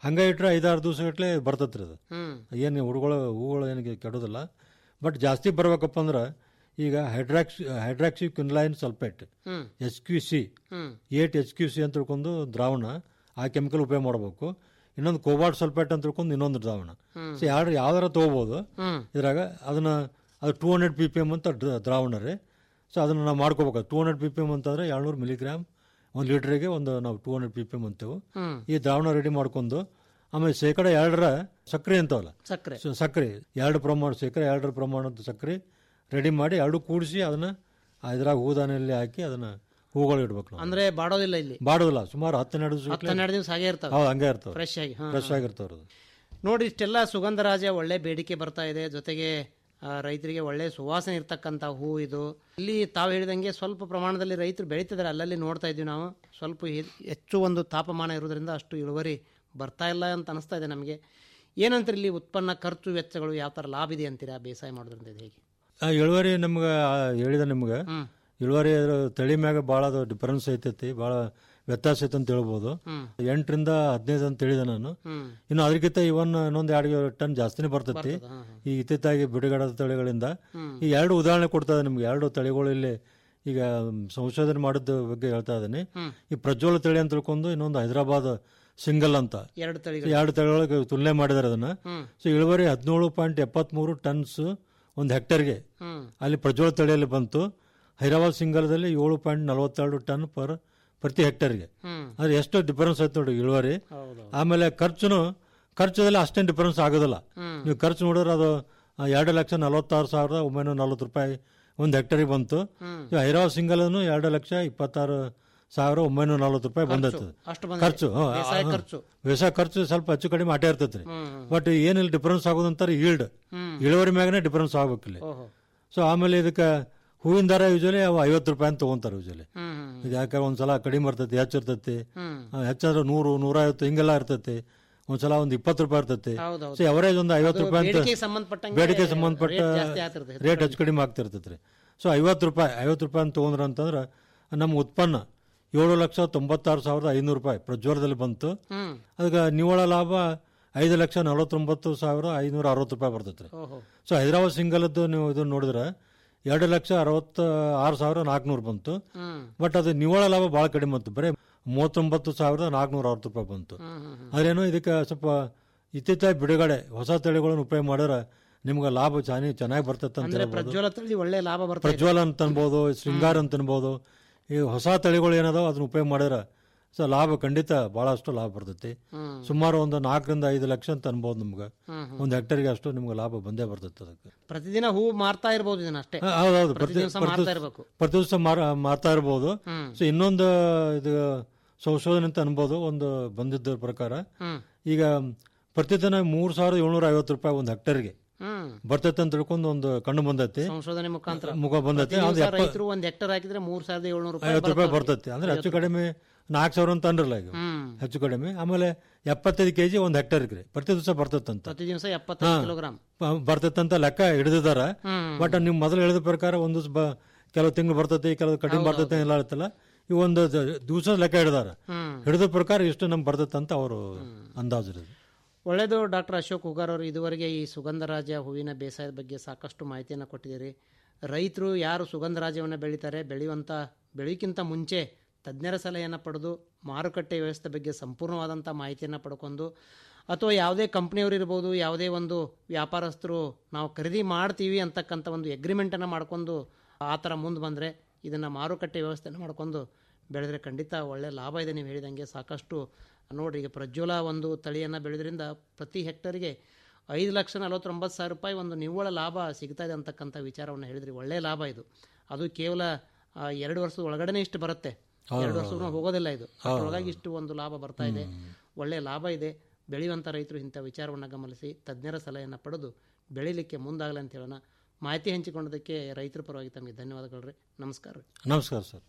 ಹಂಗೆ ಇಟ್ಟರೆ ಐದಾರು ದಿವಸಗಟ್ಟಲೆ ಬರ್ತತ್ರಿ ಅದು ಹ್ಮ್. ಏನು ಹುಡುಗಳು ಹೂಗಳು ಏನಿಗೆ ಕೆಡೋದಿಲ್ಲ ಬಟ್ ಜಾಸ್ತಿ ಬರ್ಬೇಕಪ್ಪ ಅಂದ್ರೆ ಈಗ hydroxy hydroxy quinoline sulphate hmm. H Q C hmm. Eight H Q C ಅಂತ ತಿಳ್ಕೊಂಡು ದ್ರಾವಣ ಆ ಕೆಮಿಕಲ್ ಉಪಯೋಗ ಮಾಡಬೇಕು ಇನ್ನೊಂದು ಕೋಬಾಲ್ಟ್ ಸಲ್ಫೇಟ್ ಅಂತ ತಿಳ್ಕೊಂಡು ಇನ್ನೊಂದು ದ್ರಾವಣ ಹ್ಮ್. ಸೊ ಯಾರು ಯಾವ್ದಾರ ತೊಗೋಬೋದು ಹ್ಮ್. ಇದ್ರಾಗ ಅದನ್ನ ಅದು two hundred P P M ಅಂತ ದ್ರ- ದ್ರಾವಣ ರೀ ಸೊ ಅದನ್ನು ನಾವು ಮಾಡ್ಕೋಬೇಕು two hundred P P M ಅಂತಂದ್ರೆ ಏಳ್ನೂರು ಮಿಲಿಗ್ರಾಮ್ ಒಂದು ಲೀಟ್ರಿಗೆ ಒಂದು ನಾವು two hundred P P M ಅಂತೇವೆ ಹ್ಮ್. ಈ ದ್ರಾವಣ ರೆಡಿ ಮಾಡ್ಕೊಂಡು ಆಮೇಲೆ ಶೇಕಡ ಎರಡರ ಸಕ್ಕರೆ ಅಂತವಲ್ಲ ಸಕ್ಕರೆ ಸೊ ಸಕ್ಕರೆ ಎರಡು ಪ್ರಮಾಣ ಶೇಕಡ ಎರಡರ ಪ್ರಮಾಣದ ಸಕ್ಕರೆ ರೆಡಿ ಮಾಡಿ ಎರಡು ಕೂಡಿಸಿ ಅದನ್ನ ಇದ್ರಾಗ ಹೂದಾನೆಯಲ್ಲಿ ಹಾಕಿ ಅದನ್ನ ಹೂಗಳು ಇಡ್ಬೇಕು ನಾವು ಅಂದ್ರೆ ಬಾಡೋದಿಲ್ಲ ಇಲ್ಲಿ ಬಾಡೋದಿಲ್ಲ ಸುಮಾರು ಹತ್ತೆರಡು ದಿವಸ ಹತ್ತು ಹನ್ನೆರಡು ದಿವಸ ಹಾಗೆ ಇರ್ತಾವೆ ಹೌದು ಹಂಗೆ ಇರ್ತವೆ ಫ್ರೆಶ್ ಆಗಿ ಹಾ, ಫ್ರೆಶ್ ಹಾ. ಆಗಿರ್ತಾವ್ರಿ ಅದು ನೋಡಿ ಇಷ್ಟೆಲ್ಲ ಸುಗಂಧರಾಜ ಒಳ್ಳೆ ಬೇಡಿಕೆ ಬರ್ತಾ ಇದೆ ಜೊತೆಗೆ ಆ, ರೈತರಿಗೆ ಒಳ್ಳೆ ಸುವಾಸನೆ ಇರ್ತಕ್ಕಂಥ ಹೂ ಇದು ಇಲ್ಲಿ ತಾವು ಹೇಳಿದಂಗೆ ಸ್ವಲ್ಪ ಪ್ರಮಾಣದಲ್ಲಿ ರೈತರು ಬೆಳೀತಿದ್ದಾರೆ ಅಲ್ಲಲ್ಲಿ ನೋಡ್ತಾ ಇದ್ದೀವಿ ನಾವು ಸ್ವಲ್ಪ ಹೆ- ಹೆಚ್ಚು ಒಂದು ತಾಪಮಾನ ಇರೋದ್ರಿಂದ ಅಷ್ಟು ಇಳುವರಿ ಬರ್ತಾ ಇಲ್ಲ ಅಂತ ಅನಿಸ್ತಾ ಇದೆ ನಮಗೆ ಏನಂತಾರೆ ಇಲ್ಲಿ ಉತ್ಪನ್ನ ಖರ್ಚು ವೆಚ್ಚಗಳು ಯಾವ ಥರ ಲಾಭ ಇದೆ ಅಂತೀರಾ ಬೇಸಾಯ ಮಾಡೋದ್ರಿಂದ ಇದು ಹೇಗೆ ಆ ಇಳುವರಿ ನಮ್ಗೆ ಆ, ಹೇಳಿದ ನಿಮ್ಗೆ ಇಳುವರಿ ಅದ್ರ ತಳಿ ಮ್ಯಾಗ ಭಾಳ ಅದು ಡಿಫರೆನ್ಸ್ ಐತೈತಿ ಭಾಳ ವ್ಯತ್ಯಾಸ ಐತೆ ಅಂತ ಹೇಳ್ಬೋದು ಹ್ಮ್. ಎಂಟರಿಂದ ಹದಿನೈದು ಅಂತ ಹೇಳಿದೆ ನಾನು ಹ್ಮ್. ಇನ್ನು ಅದಕ್ಕಿಂತ ಇವನ್ ಇನ್ನೊಂದು ಎರಡು ಟನ್ ಜಾಸ್ತಿನೇ ಬರ್ತೈತಿ ಬರ್ತದೆ, ಹಾ, ಈ ಇತ್ತಿತ್ತಾಗಿ ಬಿಡುಗಡದ ತಳಿಗಳಿಂದ ಹ್ಮ್. ಈ ಎರಡು ಉದಾಹರಣೆ ಕೊಡ್ತಾ ಇದೆ ನಿಮ್ಗೆ ಎರಡು ತಳಿಗಳು ಇಲ್ಲಿ ಈಗ ಸಂಶೋಧನೆ ಮಾಡಿದ ಬಗ್ಗೆ ಹೇಳ್ತಾ ಇದ್ದೀನಿ ಹ್ಮ್. ಈ ಪ್ರಜ್ವಲ ತಳಿ ಅಂತ ತಿಳ್ಕೊಂಡು ಇನ್ನೊಂದು ಹೈದರಾಬಾದ್ ಸಿಂಗಲ್ ಅಂತ ಎರಡು ತಳಿಗಳು. ಎರಡು ತಳಿಗಳಿಗೆ ತುಲನೆ ಮಾಡಿದಾರೆ ಅದನ್ನ ಹ್ಮ್. ಸೊ ಇಳುವರಿ ಹದಿನೇಳು ಪಾಯಿಂಟ್ ಎಪ್ಪತ್ಮೂರು ಟನ್ಸ್ ಒಂದು ಹೆಕ್ಟರ್ಗೆ ಹ್ಮ್. ಅಲ್ಲಿ ಪ್ರಜ್ವಲ ತಳಿಯಲ್ಲಿ ಬಂತು ಹೈದರಾಬಾದ್ ಸಿಂಗಲ್ದಲ್ಲಿ ಏಳು ಪಾಯಿಂಟ್ ನಲವತ್ತೆರಡು ಟನ್ ಪರ್ ಪ್ರತಿ ಹೆಕ್ಟರ್ಗೆ ಹ್ಮ್. ಅಂದ್ರೆ ಎಷ್ಟು ಡಿಫರೆನ್ಸ್ ಆಯ್ತು ನೋಡಿ ಇಳುವರಿ ಹೌದು. ಆಮೇಲೆ ಖರ್ಚುನು ಖರ್ಚದಲ್ಲಿ ಅಷ್ಟೇನು ಡಿಫರೆನ್ಸ್ ಆಗೋದಿಲ್ಲ ಹ್ಮ್. ನೀವು ಖರ್ಚು ನೋಡಿದ್ರೆ ಅದು ಆ, ಎರಡು ಲಕ್ಷ ನಲವತ್ತಾರು ಸಾವಿರದ ಒಂಬೈನೂರ ನಲ್ವತ್ತು ರೂಪಾಯಿ ಒಂದು ಹೆಕ್ಟರಿಗೆ ಬಂತು ಹ್ಮ್. ಈ ಹೈದರಾಬಾದ್ ಸಿಂಗಲ್ ಎರಡು ಲಕ್ಷ ಇಪ್ಪತ್ತಾರು ಸಾವಿರ ಒಂಬೈನೂರ ನಲ್ವತ್ತು ರೂಪಾಯಿ ಖರ್ಚು. ಬಂದೈತೆ ಅಷ್ಟು ಬಂದಿದೆ. ಖರ್ಚು ಹ್ಮ್, ಬೇಸಾಯ ಹ್ಮ್. ಖರ್ಚು. ಬೇಸಾಯ ಖರ್ಚು ಸ್ವಲ್ಪ ಹೆಚ್ಚು ಕಡಿಮೆ ಆಟೇ ಇರ್ತೈತ್ರಿ ಹ್ಮ್, ಹ್ಮ್. ಬಟ್ ಏನಿಲ್ಲ ಡಿಫರೆನ್ಸ್ ಆಗೋದಂತಾರೆ ಈಲ್ಡ್ ಹ್ಮ್. ಇಳುವರಿ ಮ್ಯಾಗನೇ ಡಿಫರೆನ್ಸ್ ಆಗ್ಬೇಕಿಲ್ಲ ಓಹೋ. ಸೊ ಆಮೇಲೆ ಇದಕ್ಕೆ ಹೂವಿನ ದರ ಯೂಶಲಿ ಅವು ಐವತ್ತು ರೂಪಾಯಿ ಅಂತ ತೊಗೊಂತಾರೆ ಯೂಶಲಿ ಹ್ಮ್, ಹ್ಮ್. ಇದು ಯಾಕಂದ್ರೆ ಒಂದ್ಸಲ ಕಡಿಮೆ ಇರ್ತೈತಿ ಹೆಚ್ಚು ಇರ್ತೈತಿ ಹ್ಮ್. ಆ, ಹೆಚ್ಚಾದ್ರೆ ನೂರು ನೂರೈವತ್ತು ಹಿಂಗೆಲ್ಲ ಇರ್ತೈತಿ ಒಂದ್ಸಲ ಒಂದು ಇಪ್ಪತ್ತು ರೂಪಾಯಿ ಇರ್ತೈತಿ ಹೌದೌದು. ಸೊ ಅವರೇಜ್ ಒಂದು ಐವತ್ತು ಅದು ರೂಪಾಯಿ ಅಂತ ಬೇಡಿಕೆಗೆ ಸಂಬಂಧಪಟ್ಟಂಗೆ ಬೇಡಿಕೆ ಸಂಬಂಧಪಟ್ಟ ರೇಟ್ ಜಾಸ್ತಿ ಆಗ್ತಿರ್ತೈತೆ. ರೇಟ್ ಹೆಚ್ಚು ಕಡಿಮೆ ಆಗ್ತಿರ್ತೈತಿ ರೀ ಸೊ ಐವತ್ತು ರೂಪಾಯಿ ಐವತ್ತು ರೂಪಾಯಿ ಅಂತ ತೊಗೊಂಡ್ರ ಅಂತಂದ್ರೆ ನಮ್ಮ ಉತ್ಪನ್ನ ಏಳು ಲಕ್ಷ ತೊಂಬತ್ತಾರು ಸಾವಿರದ ಐನೂರು ರೂಪಾಯಿ ಪ್ರಜ್ವಲದಲ್ಲಿ ಬಂತು ಹ್ಮ್. ಅದಕ್ಕೆ ನಿವ್ವಳ ಲಾಭ ಐದು ಲಕ್ಷ ನಲವತ್ತೊಂಬತ್ತು ಸಾವಿರ ಐನೂರ ಅರವತ್ತು ರೂಪಾಯಿ ಬರ್ತೈತೆ ರೀ ಓಹೋ. ಸೊ ಹೈದರಾಬಾದ್ ಸಿಂಗಲ್ದು ನೀವು ಇದನ್ನ ನೋಡಿದ್ರೆ ಎರಡು ಲಕ್ಷ ಅರವತ್ತ ಆರು ಸಾವಿರ ನಾಲ್ಕುನೂರು ಬಂತು ಹ್ಮ್. ಬಟ್ ಅದು ನಿವ್ವಳ ಲಾಭ ಭಾಳ ಕಡಿಮೆ ಬಂತು ಬರೀ ಮೂವತ್ತೊಂಬತ್ತು ಸಾವಿರದ ನಾಲ್ಕುನೂರ ಅರವತ್ತು ರೂಪಾಯಿ ಬಂತು ಹ್ಮ್, ಹ್ಮ್, ಹ್ಮ್. ಅದೇನೋ ಇದಕ್ಕೆ ಸ್ವಲ್ಪ ಇತ್ತೀಚೆಗೆ ಬಿಡುಗಡೆ ಹೊಸ ತಳಿಗಳನ್ನು ಉಪಯೋಗ ಮಾಡಿದ್ರೆ ನಿಮ್ಗೆ ಲಾಭ ಚಾನಿ ಚೆನ್ನಾಗಿ ಬರ್ತೈತೆ ಅಂತ ಅಂದ್ರೆ ಹೇಳ್ಬೋದು ಪ್ರಜ್ವಲ ತಳಿ ಒಳ್ಳೆ ಲಾಭ ಬರ್ತಾ ಇದೆ. ಪ್ರಜ್ವಲ ಅಂತ ಅನ್ಬೋದು ಶೃಂಗಾರ ಅಂತ ಅನ್ಬೋದು ಈ ಹೊಸ ತಳಿಗಳು ಏನದಾವ ಅದನ್ನ ಉಪಯೋಗ ಮಾಡಿದ್ರೆ ಸೊ ಲಾಭ ಖಂಡಿತ ಭಾಳಷ್ಟು ಲಾಭ ಬರ್ತೈತಿ ಹ್ಮ್. ಸುಮಾರು ಒಂದು ನಾಲ್ಕರಿಂದ ಐದು ಲಕ್ಷ ಅಂತ ಅನ್ಬೋದು ನಿಮ್ಗೆ ಹ್ಮ್, ಹ್ಮ್. ಒಂದು ಹೆಕ್ಟರ್ಗೆ ಅಷ್ಟು ನಿಮ್ಗೆ ಲಾಭ ಬಂದೇ ಬರ್ತೈತೆ ಅದಕ್ಕೆ ಪ್ರತಿದಿನ ಹೂ ಮಾರ್ತಾ ಇರ್ಬೋದು ಇದನ್ನ ಅಷ್ಟೇ ಹಾ, ಹೌದೌದು ಪ್ರತಿ ಪ್ರತಿ ದಿವಸ ಪ್ರತಿ ಮಾರ್ತಾ ಇರಬೇಕು ಪ್ರತಿ ದಿವಸ ಮಾರ- ಮಾರ್ತಾ ಇರ್ಬೋದು ಹ್ಮ್. ಸೊ ಇನ್ನೊಂದು ಇದು ಸಂಶೋಧನೆ ಅಂತ ಅನ್ಬೋದು ಒಂದು ಬಂದಿದ್ದ ಪ್ರಕಾರ ಹ್ಮ್. ಈಗ ಪ್ರತಿದಿನ ಮೂರ್ ಸಾವಿರದ ಏಳ್ನೂರ ಐವತ್ತು ರೂಪಾಯಿ ಒಂದು ಹೆಕ್ಟರ್ಗೆ ಹ್ಮ್. ಬರ್ತೈತೆ ಅಂತ ತಿಳ್ಕೊಂಡು ಒಂದು ಕಣ್ಣು ಬಂದೈತಿ ಸಂಶೋಧನೆ ಮುಖಾಂತರ ಮುಖ ಬಂದೈತಿ ಪ್ರತಿ ಅದು ದಿವಸ ಎಪ್ಪ- ರೈತರು ಒಂದ್ ಹೆಕ್ಟರ್ ಹಾಕಿದ್ರೆ ಮೂರ್ ಸಾವಿರದ ಏಳ್ನೂರು ಐವತ್ತು ರೂಪಾಯಿ ಬರುತ್ತೆ ಬರ್ತೈತಿ ಅಂದ್ರೆ ಹೆಚ್ಚು ಐವತ್ತು ಕಡಿಮೆ ನಾಲ್ಕು ಸಾವಿರ ಅಂತ ಅಂದ್ರಲ್ಲ ಈಗ ಹ್ಮ್. ಹೆಚ್ಚು ಕಡಿಮೆ ಆಮೇಲೆ ಎಪ್ಪತ್ತೈದು ಕೆಜಿ ಒಂದು ಹೆಕ್ಟರ್ಗೆ ರೀ ಪ್ರತಿ ದಿವಸ ಬರ್ತೈತಂತ ಪ್ರತಿ ದಿವಸ ಎಪ್ಪತ್ತೈದು ಕಿಲೋಗ್ರಾಮ್ ಬರ್ತೈತಂತ ಲೆಕ್ಕ ಹಿಡಿದಿದಾರ ಹ್ಮ್. ಬಟ್ ನೀವು ಮೊದಲು ಹೇಳಿದ ಪ್ರಕಾರ ಒಂದು ದಿವ್ಸ ಬ ಕೆಲವು ತಿಂಗಳು ಬರ್ತೈತಿ ಕೆಲವು ಕಡಿಮೆ ಹೌದು, ಬರ್ತೈತೆ ಎಲ್ಲ ಇರ್ತಲ್ಲ ಈ ಒಂದು ದಿವಸ ಲೆಕ್ಕ ಹಿಡಿದಾರ ಹ್ಮ್. ಹಿಡಿದ ಪ್ರಕಾರ ಇಷ್ಟು ನಮ್ಗೆ ಬರ್ತೈತೆ ಅಂತ ಅವರು ಅಂದಾಜು ರೀ ಒಳ್ಳೆಯದು ಡಾಕ್ಟರ್ ಅಶೋಕ್ ಹುಗಾರ್ ಅವರು ಇದುವರೆಗೆ ಈ ಸುಗಂಧರಾಜ ಹೂವಿನ ಬೇಸಾಯದ ಬಗ್ಗೆ ಸಾಕಷ್ಟು ಮಾಹಿತಿಯನ್ನು ಕೊಟ್ಟಿದ್ದೀರಿ ರೈತರು ಯಾರು ಸುಗಂಧರಾಜವನ್ನು ಬೆಳೀತಾರೆ ಬೆಳೆಯುವಂಥ ಬೆಳೆಯೋಕ್ಕಿಂತ ಮುಂಚೆ ತಜ್ಞರ ಸಲಹೆಯನ್ನು ಪಡೆದು ಮಾರುಕಟ್ಟೆ ವ್ಯವಸ್ಥೆ ಬಗ್ಗೆ ಸಂಪೂರ್ಣವಾದಂಥ ಮಾಹಿತಿಯನ್ನು ಪಡ್ಕೊಂಡು ಅಥವಾ ಯಾವುದೇ ಕಂಪ್ನಿಯವರು ಇರ್ಬೋದು ಯಾವುದೇ ಒಂದು ವ್ಯಾಪಾರಸ್ಥರು ನಾವು ಖರೀದಿ ಮಾಡ್ತೀವಿ ಅಂತಕ್ಕಂಥ ಒಂದು ಎಗ್ರಿಮೆಂಟನ್ನು ಮಾಡ್ಕೊಂಡು ಆ ಥರ ಮುಂದೆ ಬಂದರೆ ಇದನ್ನು ಮಾರುಕಟ್ಟೆ ವ್ಯವಸ್ಥೆಯನ್ನು ಮಾಡ್ಕೊಂಡು ಬೆಳೆದ್ರೆ ಖಂಡಿತ ಒಳ್ಳೆ ಲಾಭ ಇದೆ ನೀವು ಹೇಳಿದಂಗೆ ಸಾಕಷ್ಟು ನೋಡ್ರಿ ಈಗ ಪ್ರಜ್ವಲ ಒಂದು ತಳಿಯನ್ನು ಬೆಳೆದ್ರಿಂದ ಪ್ರತಿ ಹೆಕ್ಟರ್ಗೆ ಐದು ಲಕ್ಷ ನಲವತ್ತೊಂಬತ್ತು ಸಾವಿರ ರೂಪಾಯಿ ಒಂದು ನಿವ್ವಳ ಲಾಭ ಸಿಗ್ತಾ ಇದೆ ಅಂತಕ್ಕಂಥ ವಿಚಾರವನ್ನು ಹೇಳಿದ್ರಿ ಒಳ್ಳೆಯ ಲಾಭ ಇದು ಅದು ಕೇವಲ ಆ, ಎರಡು ವರ್ಷದ ಒಳಗಡೆನೆ ಇಷ್ಟು ಬರುತ್ತೆ ಹೌದು, ಎರಡು ಹೌದು, ವರ್ಷ ಹೌದು. ಹೋಗೋದಿಲ್ಲ ಇದು ಹೌದು, ಅಷ್ಟರೊಳಗಾಗಿ ಇಷ್ಟು ಒಂದು ಲಾಭ ಬರ್ತಾ ಇದೆ ಒಳ್ಳೆಯ ಲಾಭ ಇದೆ ಬೆಳೆಯುವಂಥ ರೈತರು ಇಂಥ ವಿಚಾರವನ್ನು ಗಮನಿಸಿ ತಜ್ಞರ ಸಲಹೆಯನ್ನು ಪಡೆದು ಬೆಳಿಲಿಕ್ಕೆ ಮುಂದಾಗಲಿ ಅಂತ ಹೇಳೋಣ ಮಾಹಿತಿ ಹಂಚಿಕೊಂಡದಕ್ಕೆ ರೈತರ ಪರವಾಗಿ ತಮಗೆ ಧನ್ಯವಾದಗಳು ರೀ ನಮಸ್ಕಾರ ರೀ ನಮಸ್ಕಾರ ಸರ್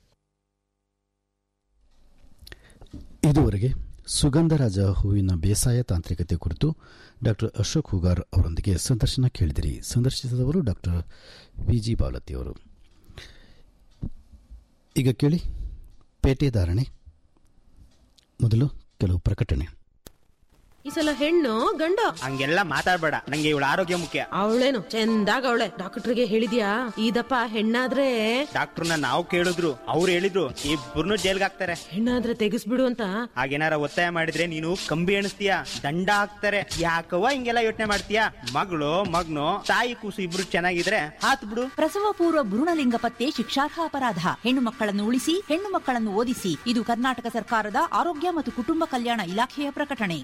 ಇದುವರೆಗೆ ಸುಗಂಧರಾಜ ಹೂವಿನ ಬೇಸಾಯ ತಾಂತ್ರಿಕತೆ ಕುರಿತು ಡಾಕ್ಟರ್ ಅಶೋಕ್ ಹುಗಾರ್ ಅವರೊಂದಿಗೆ ಸಂದರ್ಶನ ಕೇಳಿದಿರಿ ಸಂದರ್ಶಿಸಿದವರು ಡಾಕ್ಟರ್ ವಿ ಜಿ ಬಾವಲತ್ತಿ ಅವರು ಈಗ ಕೇಳಿ ಪೇಟೆ ಧಾರಣೆ ಮೊದಲು ಕೆಲವು ಪ್ರಕಟಣೆ ಸಲ ಹೆಣ್ಣು ಗಂಡ ಹಂಗೆಲ್ಲ ಮಾತಾಡ್ಬೇಡ ನಂಗೆ ಇವಳ ಆರೋಗ್ಯ ಮುಖ್ಯ ಅವಳೇನು ಚಂದಾಗ ಅವಳೆ ಡಾಕ್ಟರ್ಗೆ ಹೇಳಿದ್ಯಾ ಇದಪ್ಪ ಹೆಣ್ಣಾದ್ರೆ ಡಾಕ್ಟರ್ನ ನಾವು ಕೇಳಿದ್ರು ಅವ್ರು ಹೇಳಿದ್ರು ಇಬ್ಬರನ್ನು ಜೈಲ್ಗೆ ಹಾಕ್ತಾರೆ ಹೆಣ್ಣಾದ್ರೆ ತೆಗಿಸ್ಬಿಡು ಅಂತ ಹಾಗೇನಾರ ಒತ್ತಾಯ ಮಾಡಿದ್ರೆ ನೀನು ಕಂಬಿ ಎಣಿಸ್ತೀಯ ದಂಡ ಹಾಕ್ತಾರೆ ಯಾಕವ್ವ ಹಿಂಗೆಲ್ಲ ಯೋಚನೆ ಮಾಡ್ತೀಯ ಮಗಳು ಮಗ್ನು ತಾಯಿ ಕೂಸು ಇಬ್ರು ಚೆನ್ನಾಗಿದ್ರೆ ಹಾತ್ ಬಿಡು ಪ್ರಸವ ಪೂರ್ವ ಭ್ರೂಣಲಿಂಗ ಪತ್ತೆ ಶಿಕ್ಷಾರ್ಹ ಅಪರಾಧ ಹೆಣ್ಣು ಮಕ್ಕಳನ್ನು ಉಳಿಸಿ ಹೆಣ್ಣು ಮಕ್ಕಳನ್ನು ಓದಿಸಿ ಇದು ಕರ್ನಾಟಕ ಸರ್ಕಾರದ ಆರೋಗ್ಯ ಮತ್ತು ಕುಟುಂಬ ಕಲ್ಯಾಣ ಇಲಾಖೆಯ ಪ್ರಕಟಣೆ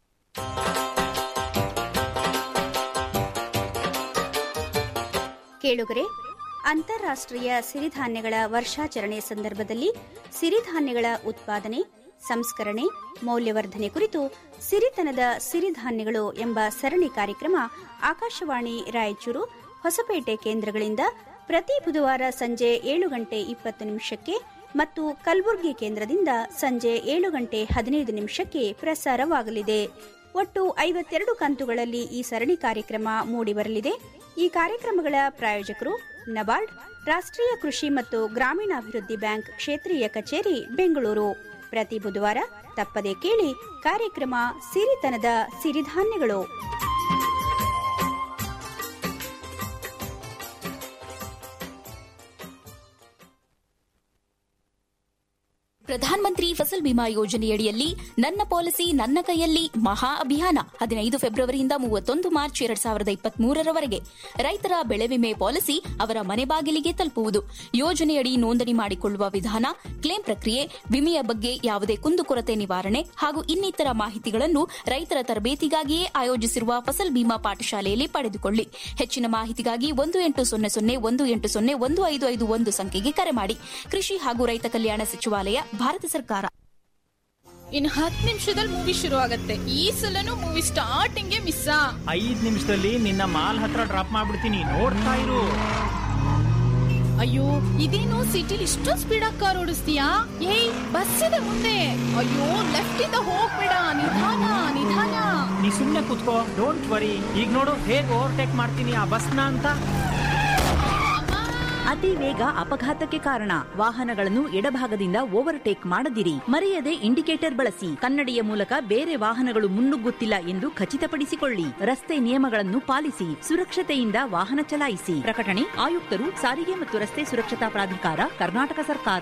ಕೇಳುಗರೆ ಅಂತಾರಾಷ್ಟ್ರೀಯ ಸಿರಿಧಾನ್ಯಗಳ ವರ್ಷಾಚರಣೆ ಸಂದರ್ಭದಲ್ಲಿ ಸಿರಿಧಾನ್ಯಗಳ ಉತ್ಪಾದನೆ ಸಂಸ್ಕರಣೆ ಮೌಲ್ಯವರ್ಧನೆ ಕುರಿತು ಸಿರಿತನದ ಸಿರಿಧಾನ್ಯಗಳು ಎಂಬ ಸರಣಿ ಕಾರ್ಯಕ್ರಮ ಆಕಾಶವಾಣಿ ರಾಯಚೂರು ಹೊಸಪೇಟೆ ಕೇಂದ್ರಗಳಿಂದ ಪ್ರತಿ ಬುಧವಾರ ಸಂಜೆ ಏಳು ಗಂಟೆ ಇಪ್ಪತ್ತು ನಿಮಿಷಕ್ಕೆ ಮತ್ತು ಕಲಬುರಗಿ ಕೇಂದ್ರದಿಂದ ಸಂಜೆ ಏಳು ಗಂಟೆ ಹದಿನೈದು ನಿಮಿಷಕ್ಕೆ ಪ್ರಸಾರವಾಗಲಿದೆ ಒಟ್ಟು ಐವತ್ತೆರಡು ಕಂತುಗಳಲ್ಲಿ ಈ ಸರಣಿ ಕಾರ್ಯಕ್ರಮ ಮೂಡಿಬರಲಿದೆ ಈ ಕಾರ್ಯಕ್ರಮಗಳ ಪ್ರಾಯೋಜಕರು ನಬಾರ್ಡ್ ರಾಷ್ಟ್ರೀಯ ಕೃಷಿ ಮತ್ತು ಗ್ರಾಮೀಣಾಭಿವೃದ್ಧಿ ಬ್ಯಾಂಕ್ ಕ್ಷೇತ್ರೀಯ ಕಚೇರಿ ಬೆಂಗಳೂರು ಪ್ರತಿ ಬುಧವಾರ ತಪ್ಪದೆ ಕೇಳಿ ಕಾರ್ಯಕ್ರಮ ಸಿರಿತನದ ಸಿರಿಧಾನ್ಯಗಳು ಪ್ರಧಾನ ಮಂತ್ರಿ ಫಸಲ್ ಬಿಮಾ ಯೋಜನೆಯಡಿಯಲ್ಲಿ ನನ್ನ ಪಾಲಿಸಿ ನನ್ನ ಕೈಯಲ್ಲಿ ಮಹಾ ಅಭಿಯಾನ ಹದಿನೈದು ಫೆಬ್ರವರಿಯಿಂದ ಮೂವತ್ತೊಂದು ಮಾರ್ಚ್ ಎರಡ್ ಸಾವಿರದ ಇಪ್ಪತ್ಮೂರರವರೆಗೆ ರೈತರ ಬೆಳೆ ವಿಮೆ ಪಾಲಿಸಿ ಅವರ ಮನೆ ಬಾಗಿಲಿಗೆ ತಲುಪುವುದು ಯೋಜನೆಯಡಿ ನೋಂದಣಿ ಮಾಡಿಕೊಳ್ಳುವ ವಿಧಾನ ಕ್ಲೇಮ್ ಪ್ರಕ್ರಿಯೆ ವಿಮೆಯ ಬಗ್ಗೆ ಯಾವುದೇ ಕುಂದುಕೊರತೆ ನಿವಾರಣೆ ಹಾಗೂ ಇನ್ನಿತರ ಮಾಹಿತಿಗಳನ್ನು ರೈತರ ತರಬೇತಿಗಾಗಿಯೇ ಆಯೋಜಿಸಿರುವ ಫಸಲ್ ಬಿಮಾ ಪಾಠಶಾಲೆಯಲ್ಲಿ ಪಡೆದುಕೊಳ್ಳಿ ಹೆಚ್ಚಿನ ಮಾಹಿತಿಗಾಗಿ ಒಂದು ಎಂಟು ಸೊನ್ನೆ ಸೊನ್ನೆ ಒಂದು ಎಂಟು ಸೊನ್ನೆ ಒಂದು ಐದು ಐದು ಒಂದು ಸಂಖ್ಯೆಗೆ ಕರೆ ಮಾಡಿ ಕೃಷಿ ಹಾಗೂ ರೈತ ಕಲ್ಯಾಣ ಸಚಿವಾಲಯ ಭಾರತ ಸರ್ಕಾರ ಇನ್ ಹತ್ತು ನಿಮಿಷದಲ್ಲಿ ಮೂವಿ ಶುರು ಆಗತ್ತೆ ಈ ಸಲನು ಮೂವಿ ಸ್ಟಾರ್ಟಿಂಗ್ ಮಿಸ್ ಐದ್ ನಿಮಿಷದಲ್ಲಿ ನಿನ್ನ ಮಾಲ್ ಹತ್ರ ಡ್ರಾಪ್ ಮಾಡ್ಬಿಡ್ತೀನಿ ನೋಡ್ತಾ ಇರು ಅಯ್ಯೋ ಇದೇನು ಸಿಟಿಲಿ ಇಷ್ಟೊಂದು ಸ್ಪೀಡ್ ಆಗಿ ಕಾರ್ ಓಡಿಸ್ತೀಯಾ ಏಯ್ ಬಸ್ ಇದೆ ಮುಂದೆ ಅಯ್ಯೋ ಲೆಫ್ಟ್ ಇಂದ ಹೋಗ್ಬೇಡ ನಿಧಾನ ನಿಧಾನ ನೀ ಸುಮ್ನೆ ಕುತ್ಕೋ ಡೋಂಟ್ ವರಿ ಈಗ ನೋಡು ಹೇಗ್ ಓವರ್ಟೇಕ್ ಮಾಡ್ತೀನಿ ಆ ಬಸ್ನ ಅಂತ ಅತಿ ವೇಗ ಅಪಘಾತಕ್ಕೆ ಕಾರಣ ವಾಹನಗಳನ್ನು ಎಡಭಾಗದಿಂದ ಓವರ್ಟೇಕ್ ಮಾಡದಿರಿ ಮರೆಯದೆ ಇಂಡಿಕೇಟರ್ ಬಳಸಿ ಕನ್ನಡಿಯ ಮೂಲಕ ಬೇರೆ ವಾಹನಗಳು ಮುನ್ನುಗ್ಗುತ್ತಿಲ್ಲ ಎಂದು ಖಚಿತಪಡಿಸಿಕೊಳ್ಳಿ ರಸ್ತೆ ನಿಯಮಗಳನ್ನು ಪಾಲಿಸಿ ಸುರಕ್ಷತೆಯಿಂದ ವಾಹನ ಚಲಾಯಿಸಿ ಪ್ರಕಟಣೆ ಆಯುಕ್ತರು ಸಾರಿಗೆ ಮತ್ತು ರಸ್ತೆ ಸುರಕ್ಷತಾ ಪ್ರಾಧಿಕಾರ ಕರ್ನಾಟಕ ಸರ್ಕಾರ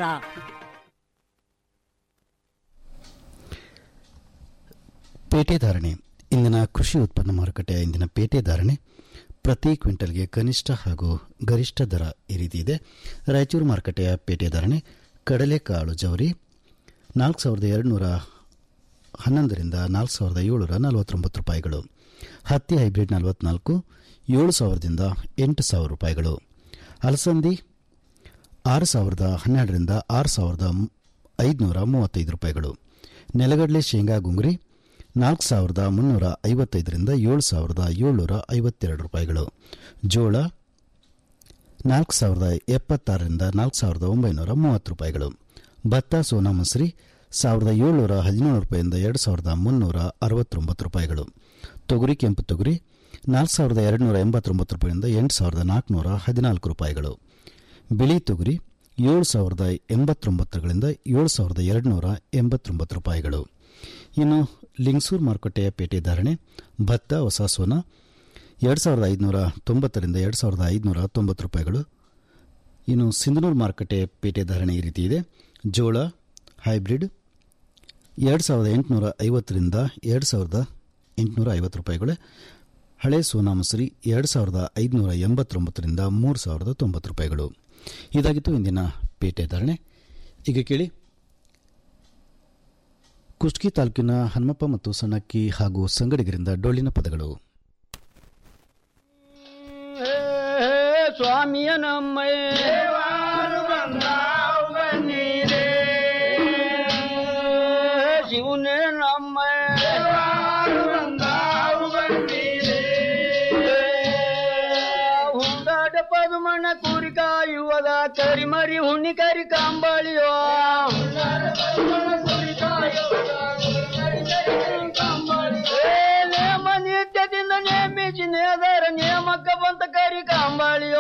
ಪೇಟೆ ಧಾರಣೆ ಇಂದಿನ ಕೃಷಿ ಉತ್ಪನ್ನ ಮಾರುಕಟ್ಟೆಯ ಇಂದಿನ ಪೇಟೆ ಧಾರಣೆ ಪ್ರತಿ ಕ್ವಿಂಟಲ್ಗೆ ಕನಿಷ್ಠ ಹಾಗೂ ಗರಿಷ್ಠ ದರ ಈ ರೀತಿ ಇದೆ ರಾಯಚೂರು ಮಾರುಕಟ್ಟೆಯ ಪೇಟೆ ಧಾರಣೆ ಕಡಲೆಕಾಳು ಜವರಿ ನಾಲ್ಕು ಸಾವಿರದ ಎರಡುನೂರ ಹನ್ನೊಂದರಿಂದ ನಾಲ್ಕು ಸಾವಿರದ ಏಳುನೂರ ನಲವತ್ತೊಂಬತ್ತು ರೂಪಾಯಿಗಳು ಹತ್ತಿ ಹೈಬ್ರಿಡ್ ನಲವತ್ನಾಲ್ಕು ಏಳು ಸಾವಿರದಿಂದ ಎಂಟು ಸಾವಿರ ರೂಪಾಯಿಗಳು ಅಲಸಂದಿ ಆರು ಸಾವಿರದ ಹನ್ನೆರಡರಿಂದ ಆರು ಸಾವಿರದ ಐದುನೂರ ಮೂವತ್ತೈದು ರೂಪಾಯಿಗಳು ನೆಲಗಡಲೆ ಶೇಂಗಾ ಗುಂಗುರಿ ನಾಲ್ಕು ಸಾವಿರದ ಮುನ್ನೂರ ಐವತ್ತೈದರಿಂದ ಏಳು ಸಾವಿರದ ಏಳ್ನೂರ ಐವತ್ತೆರಡು ರೂಪಾಯಿಗಳು ಜೋಳ ನಾಲ್ಕು ಸಾವಿರದ ಎಪ್ಪತ್ತಾರರಿಂದ ನಾಲ್ಕು ಸಾವಿರದ ಒಂಬೈನೂರ ಮೂವತ್ತು ರೂಪಾಯಿಗಳು ಭತ್ತ ಸೋನಾ ಮಸೂರಿ ಸಾವಿರದ ಏಳ್ನೂರ ಹದಿನೇಳು ರೂಪಾಯಿಂದ ಎರಡು ಸಾವಿರದ ಮುನ್ನೂರ ಅರವತ್ತೊಂಬತ್ತು ರೂಪಾಯಿಗಳು ತೊಗರಿ ಕೆಂಪು ತೊಗರಿ ನಾಲ್ಕು ಸಾವಿರದ ಎರಡುನೂರ ಎಂಬತ್ತೊಂಬತ್ತು ರೂಪಾಯಿಂದ ಎಂಟು ಸಾವಿರದ ನಾಲ್ಕುನೂರ ಹದಿನಾಲ್ಕು ರೂಪಾಯಿಗಳು ಬಿಳಿ ತೊಗರಿ ಏಳು ಸಾವಿರದ ಎಂಬತ್ತೊಂಬತ್ತರಿಂದ ಏಳು ಸಾವಿರದ ಎರಡುನೂರ ಎಂಬತ್ತೊಂಬತ್ತು ರೂಪಾಯಿಗಳು ಇನ್ನು ಲಿಂಗ್ಸೂರ್ ಮಾರುಕಟ್ಟೆಯ ಪೇಟೆ ಧಾರಣೆ ಭತ್ತ ಹೊಸ ಸೋನ ಎರಡು ಸಾವಿರದ ಐದುನೂರ ತೊಂಬತ್ತರಿಂದ ಎರಡು ಸಾವಿರದ ಐದುನೂರ ತೊಂಬತ್ತು ರೂಪಾಯಿಗಳು ಇನ್ನು ಸಿಂಧನೂರು ಮಾರುಕಟ್ಟೆ ಪೇಟೆ ಧಾರಣೆ ಈ ರೀತಿ ಇದೆ ಜೋಳ ಹೈಬ್ರಿಡ್ ಎರಡು ಸಾವಿರದ ಎಂಟುನೂರ ಐವತ್ತರಿಂದ ಎರಡು ಸಾವಿರದ ಎಂಟುನೂರ ಐವತ್ತು ರೂಪಾಯಿಗಳು ಹಳೆ ಸೋನಾ ಮಸೂರಿ ಎರಡು ಸಾವಿರದ ಐದುನೂರ ಎಂಬತ್ತೊಂಬತ್ತರಿಂದ ಮೂರು ಸಾವಿರದ ತೊಂಬತ್ತು ರೂಪಾಯಿಗಳು ಇದಾಗಿತ್ತು ಇಂದಿನ ಪೇಟೆ ಧಾರಣೆ ಈಗ ಕೇಳಿ ಕುಷ್ಟಗಿ ತಾಲೂಕಿನ ಹನುಮಪ್ಪ ಮತ್ತು ಸಣ್ಣಕ್ಕಿ ಹಾಗೂ ಸಂಗಡಿಗರಿಂದ ಡೊಳ್ಳಿನ ಪದಗಳು ಸ್ವಾಮಿಯ ನಮ್ಮಯ್ಯ ಶಿವನೇ ನಮ್ಮ ಹುಂದಾಟ ಪದುಮಣ್ಣ ಕೂರಿ ಕಾಯುವದ ಕರಿಮರಿ ಹುಣ್ಣಿ ಕರಿ ಕಾಂಬಳಿಯೋ ನೇಮ ನಿತ್ಯದಿಂದ ನೇಮಿಸಿ ನೇದರ ನೇಮಕ್ಕ ಬಂತ ಕರಿ ಕಾಂಬಳಿಯೋ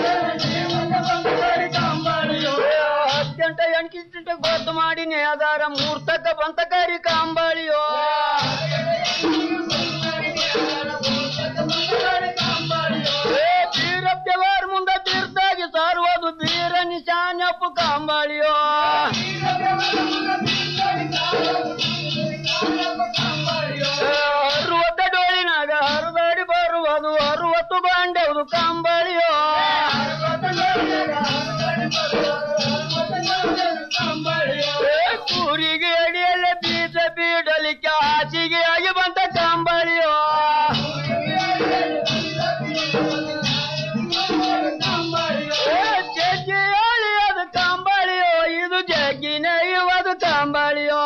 ಹತ್ತೆಂಟ ಎಂಟು ಗೊತ್ತು ಮಾಡಿ ನೇದಾರ ಮೂರ್ತಕ ಬಂತ ಕರಿ ಕಾಂಬಳಿಯೋ ಏ ಬೀರಪ್ಪವರ್ ಮುಂದೆ ತೀರ್ಥಾಗಿ ಸಾರುವುದು ಬೀರ ನಿಶಾನಪ್ಪು ಕಾಂಬಳಿಯೋ ಅರುವತ್ತ ಡೋಳಿನಾಗ ಹರಿದಾಡಿ ಬರುವುದು ಅರುವತ್ತು ಬಾಂಡೆವುದು ಕಾಂಬಳಿಯೋ ಏ ಕೂರಿಗೆ ಅಡಿಯಲ್ಲೇ ಬೀಜ ಬೀಡಲಿಕ್ಕೆ ಹಾಸಿಗೆ ಆಗಿ ಬಂತ ಕಾಂಬಳಿಯೋ ಏ ಜಗ್ಗಿ ಹೇಳಿ ಅದು ಕಾಂಬಳಿಯೋ ಇದು ಜಗ್ಗಿನ ಇವದು ಕಾಂಬಳಿಯೋ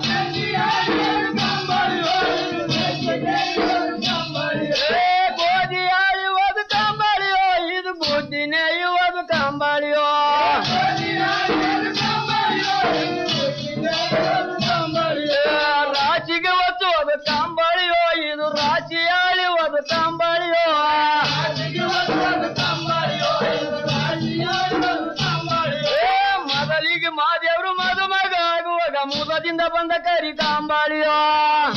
ಏ ಗೋಧಿ ಆಳುವುದು ಕಾಂಬಳಿಯೋ ಇದು ಬುದ್ಧಿನ ಇವದು ಕಾಂಬಳಿಯೋ ಏ, ರಾಶಿಗೆ ಒತ್ತುವುದು ಕಾಂಬಳಿಯೋ ಇದು ರಾಶಿ ಆಳುವುದು ಕಾಂಬಳಿಯೋ ಏ, ಮೊದಲಿಗೆ ಮಾದೇವ್ರು ಮದುಮಗ ಆಗುವಾಗ ಮುದದಿಂದ ಬಂದ ಕರಿ ಕಾಂಬಳಿಯೋ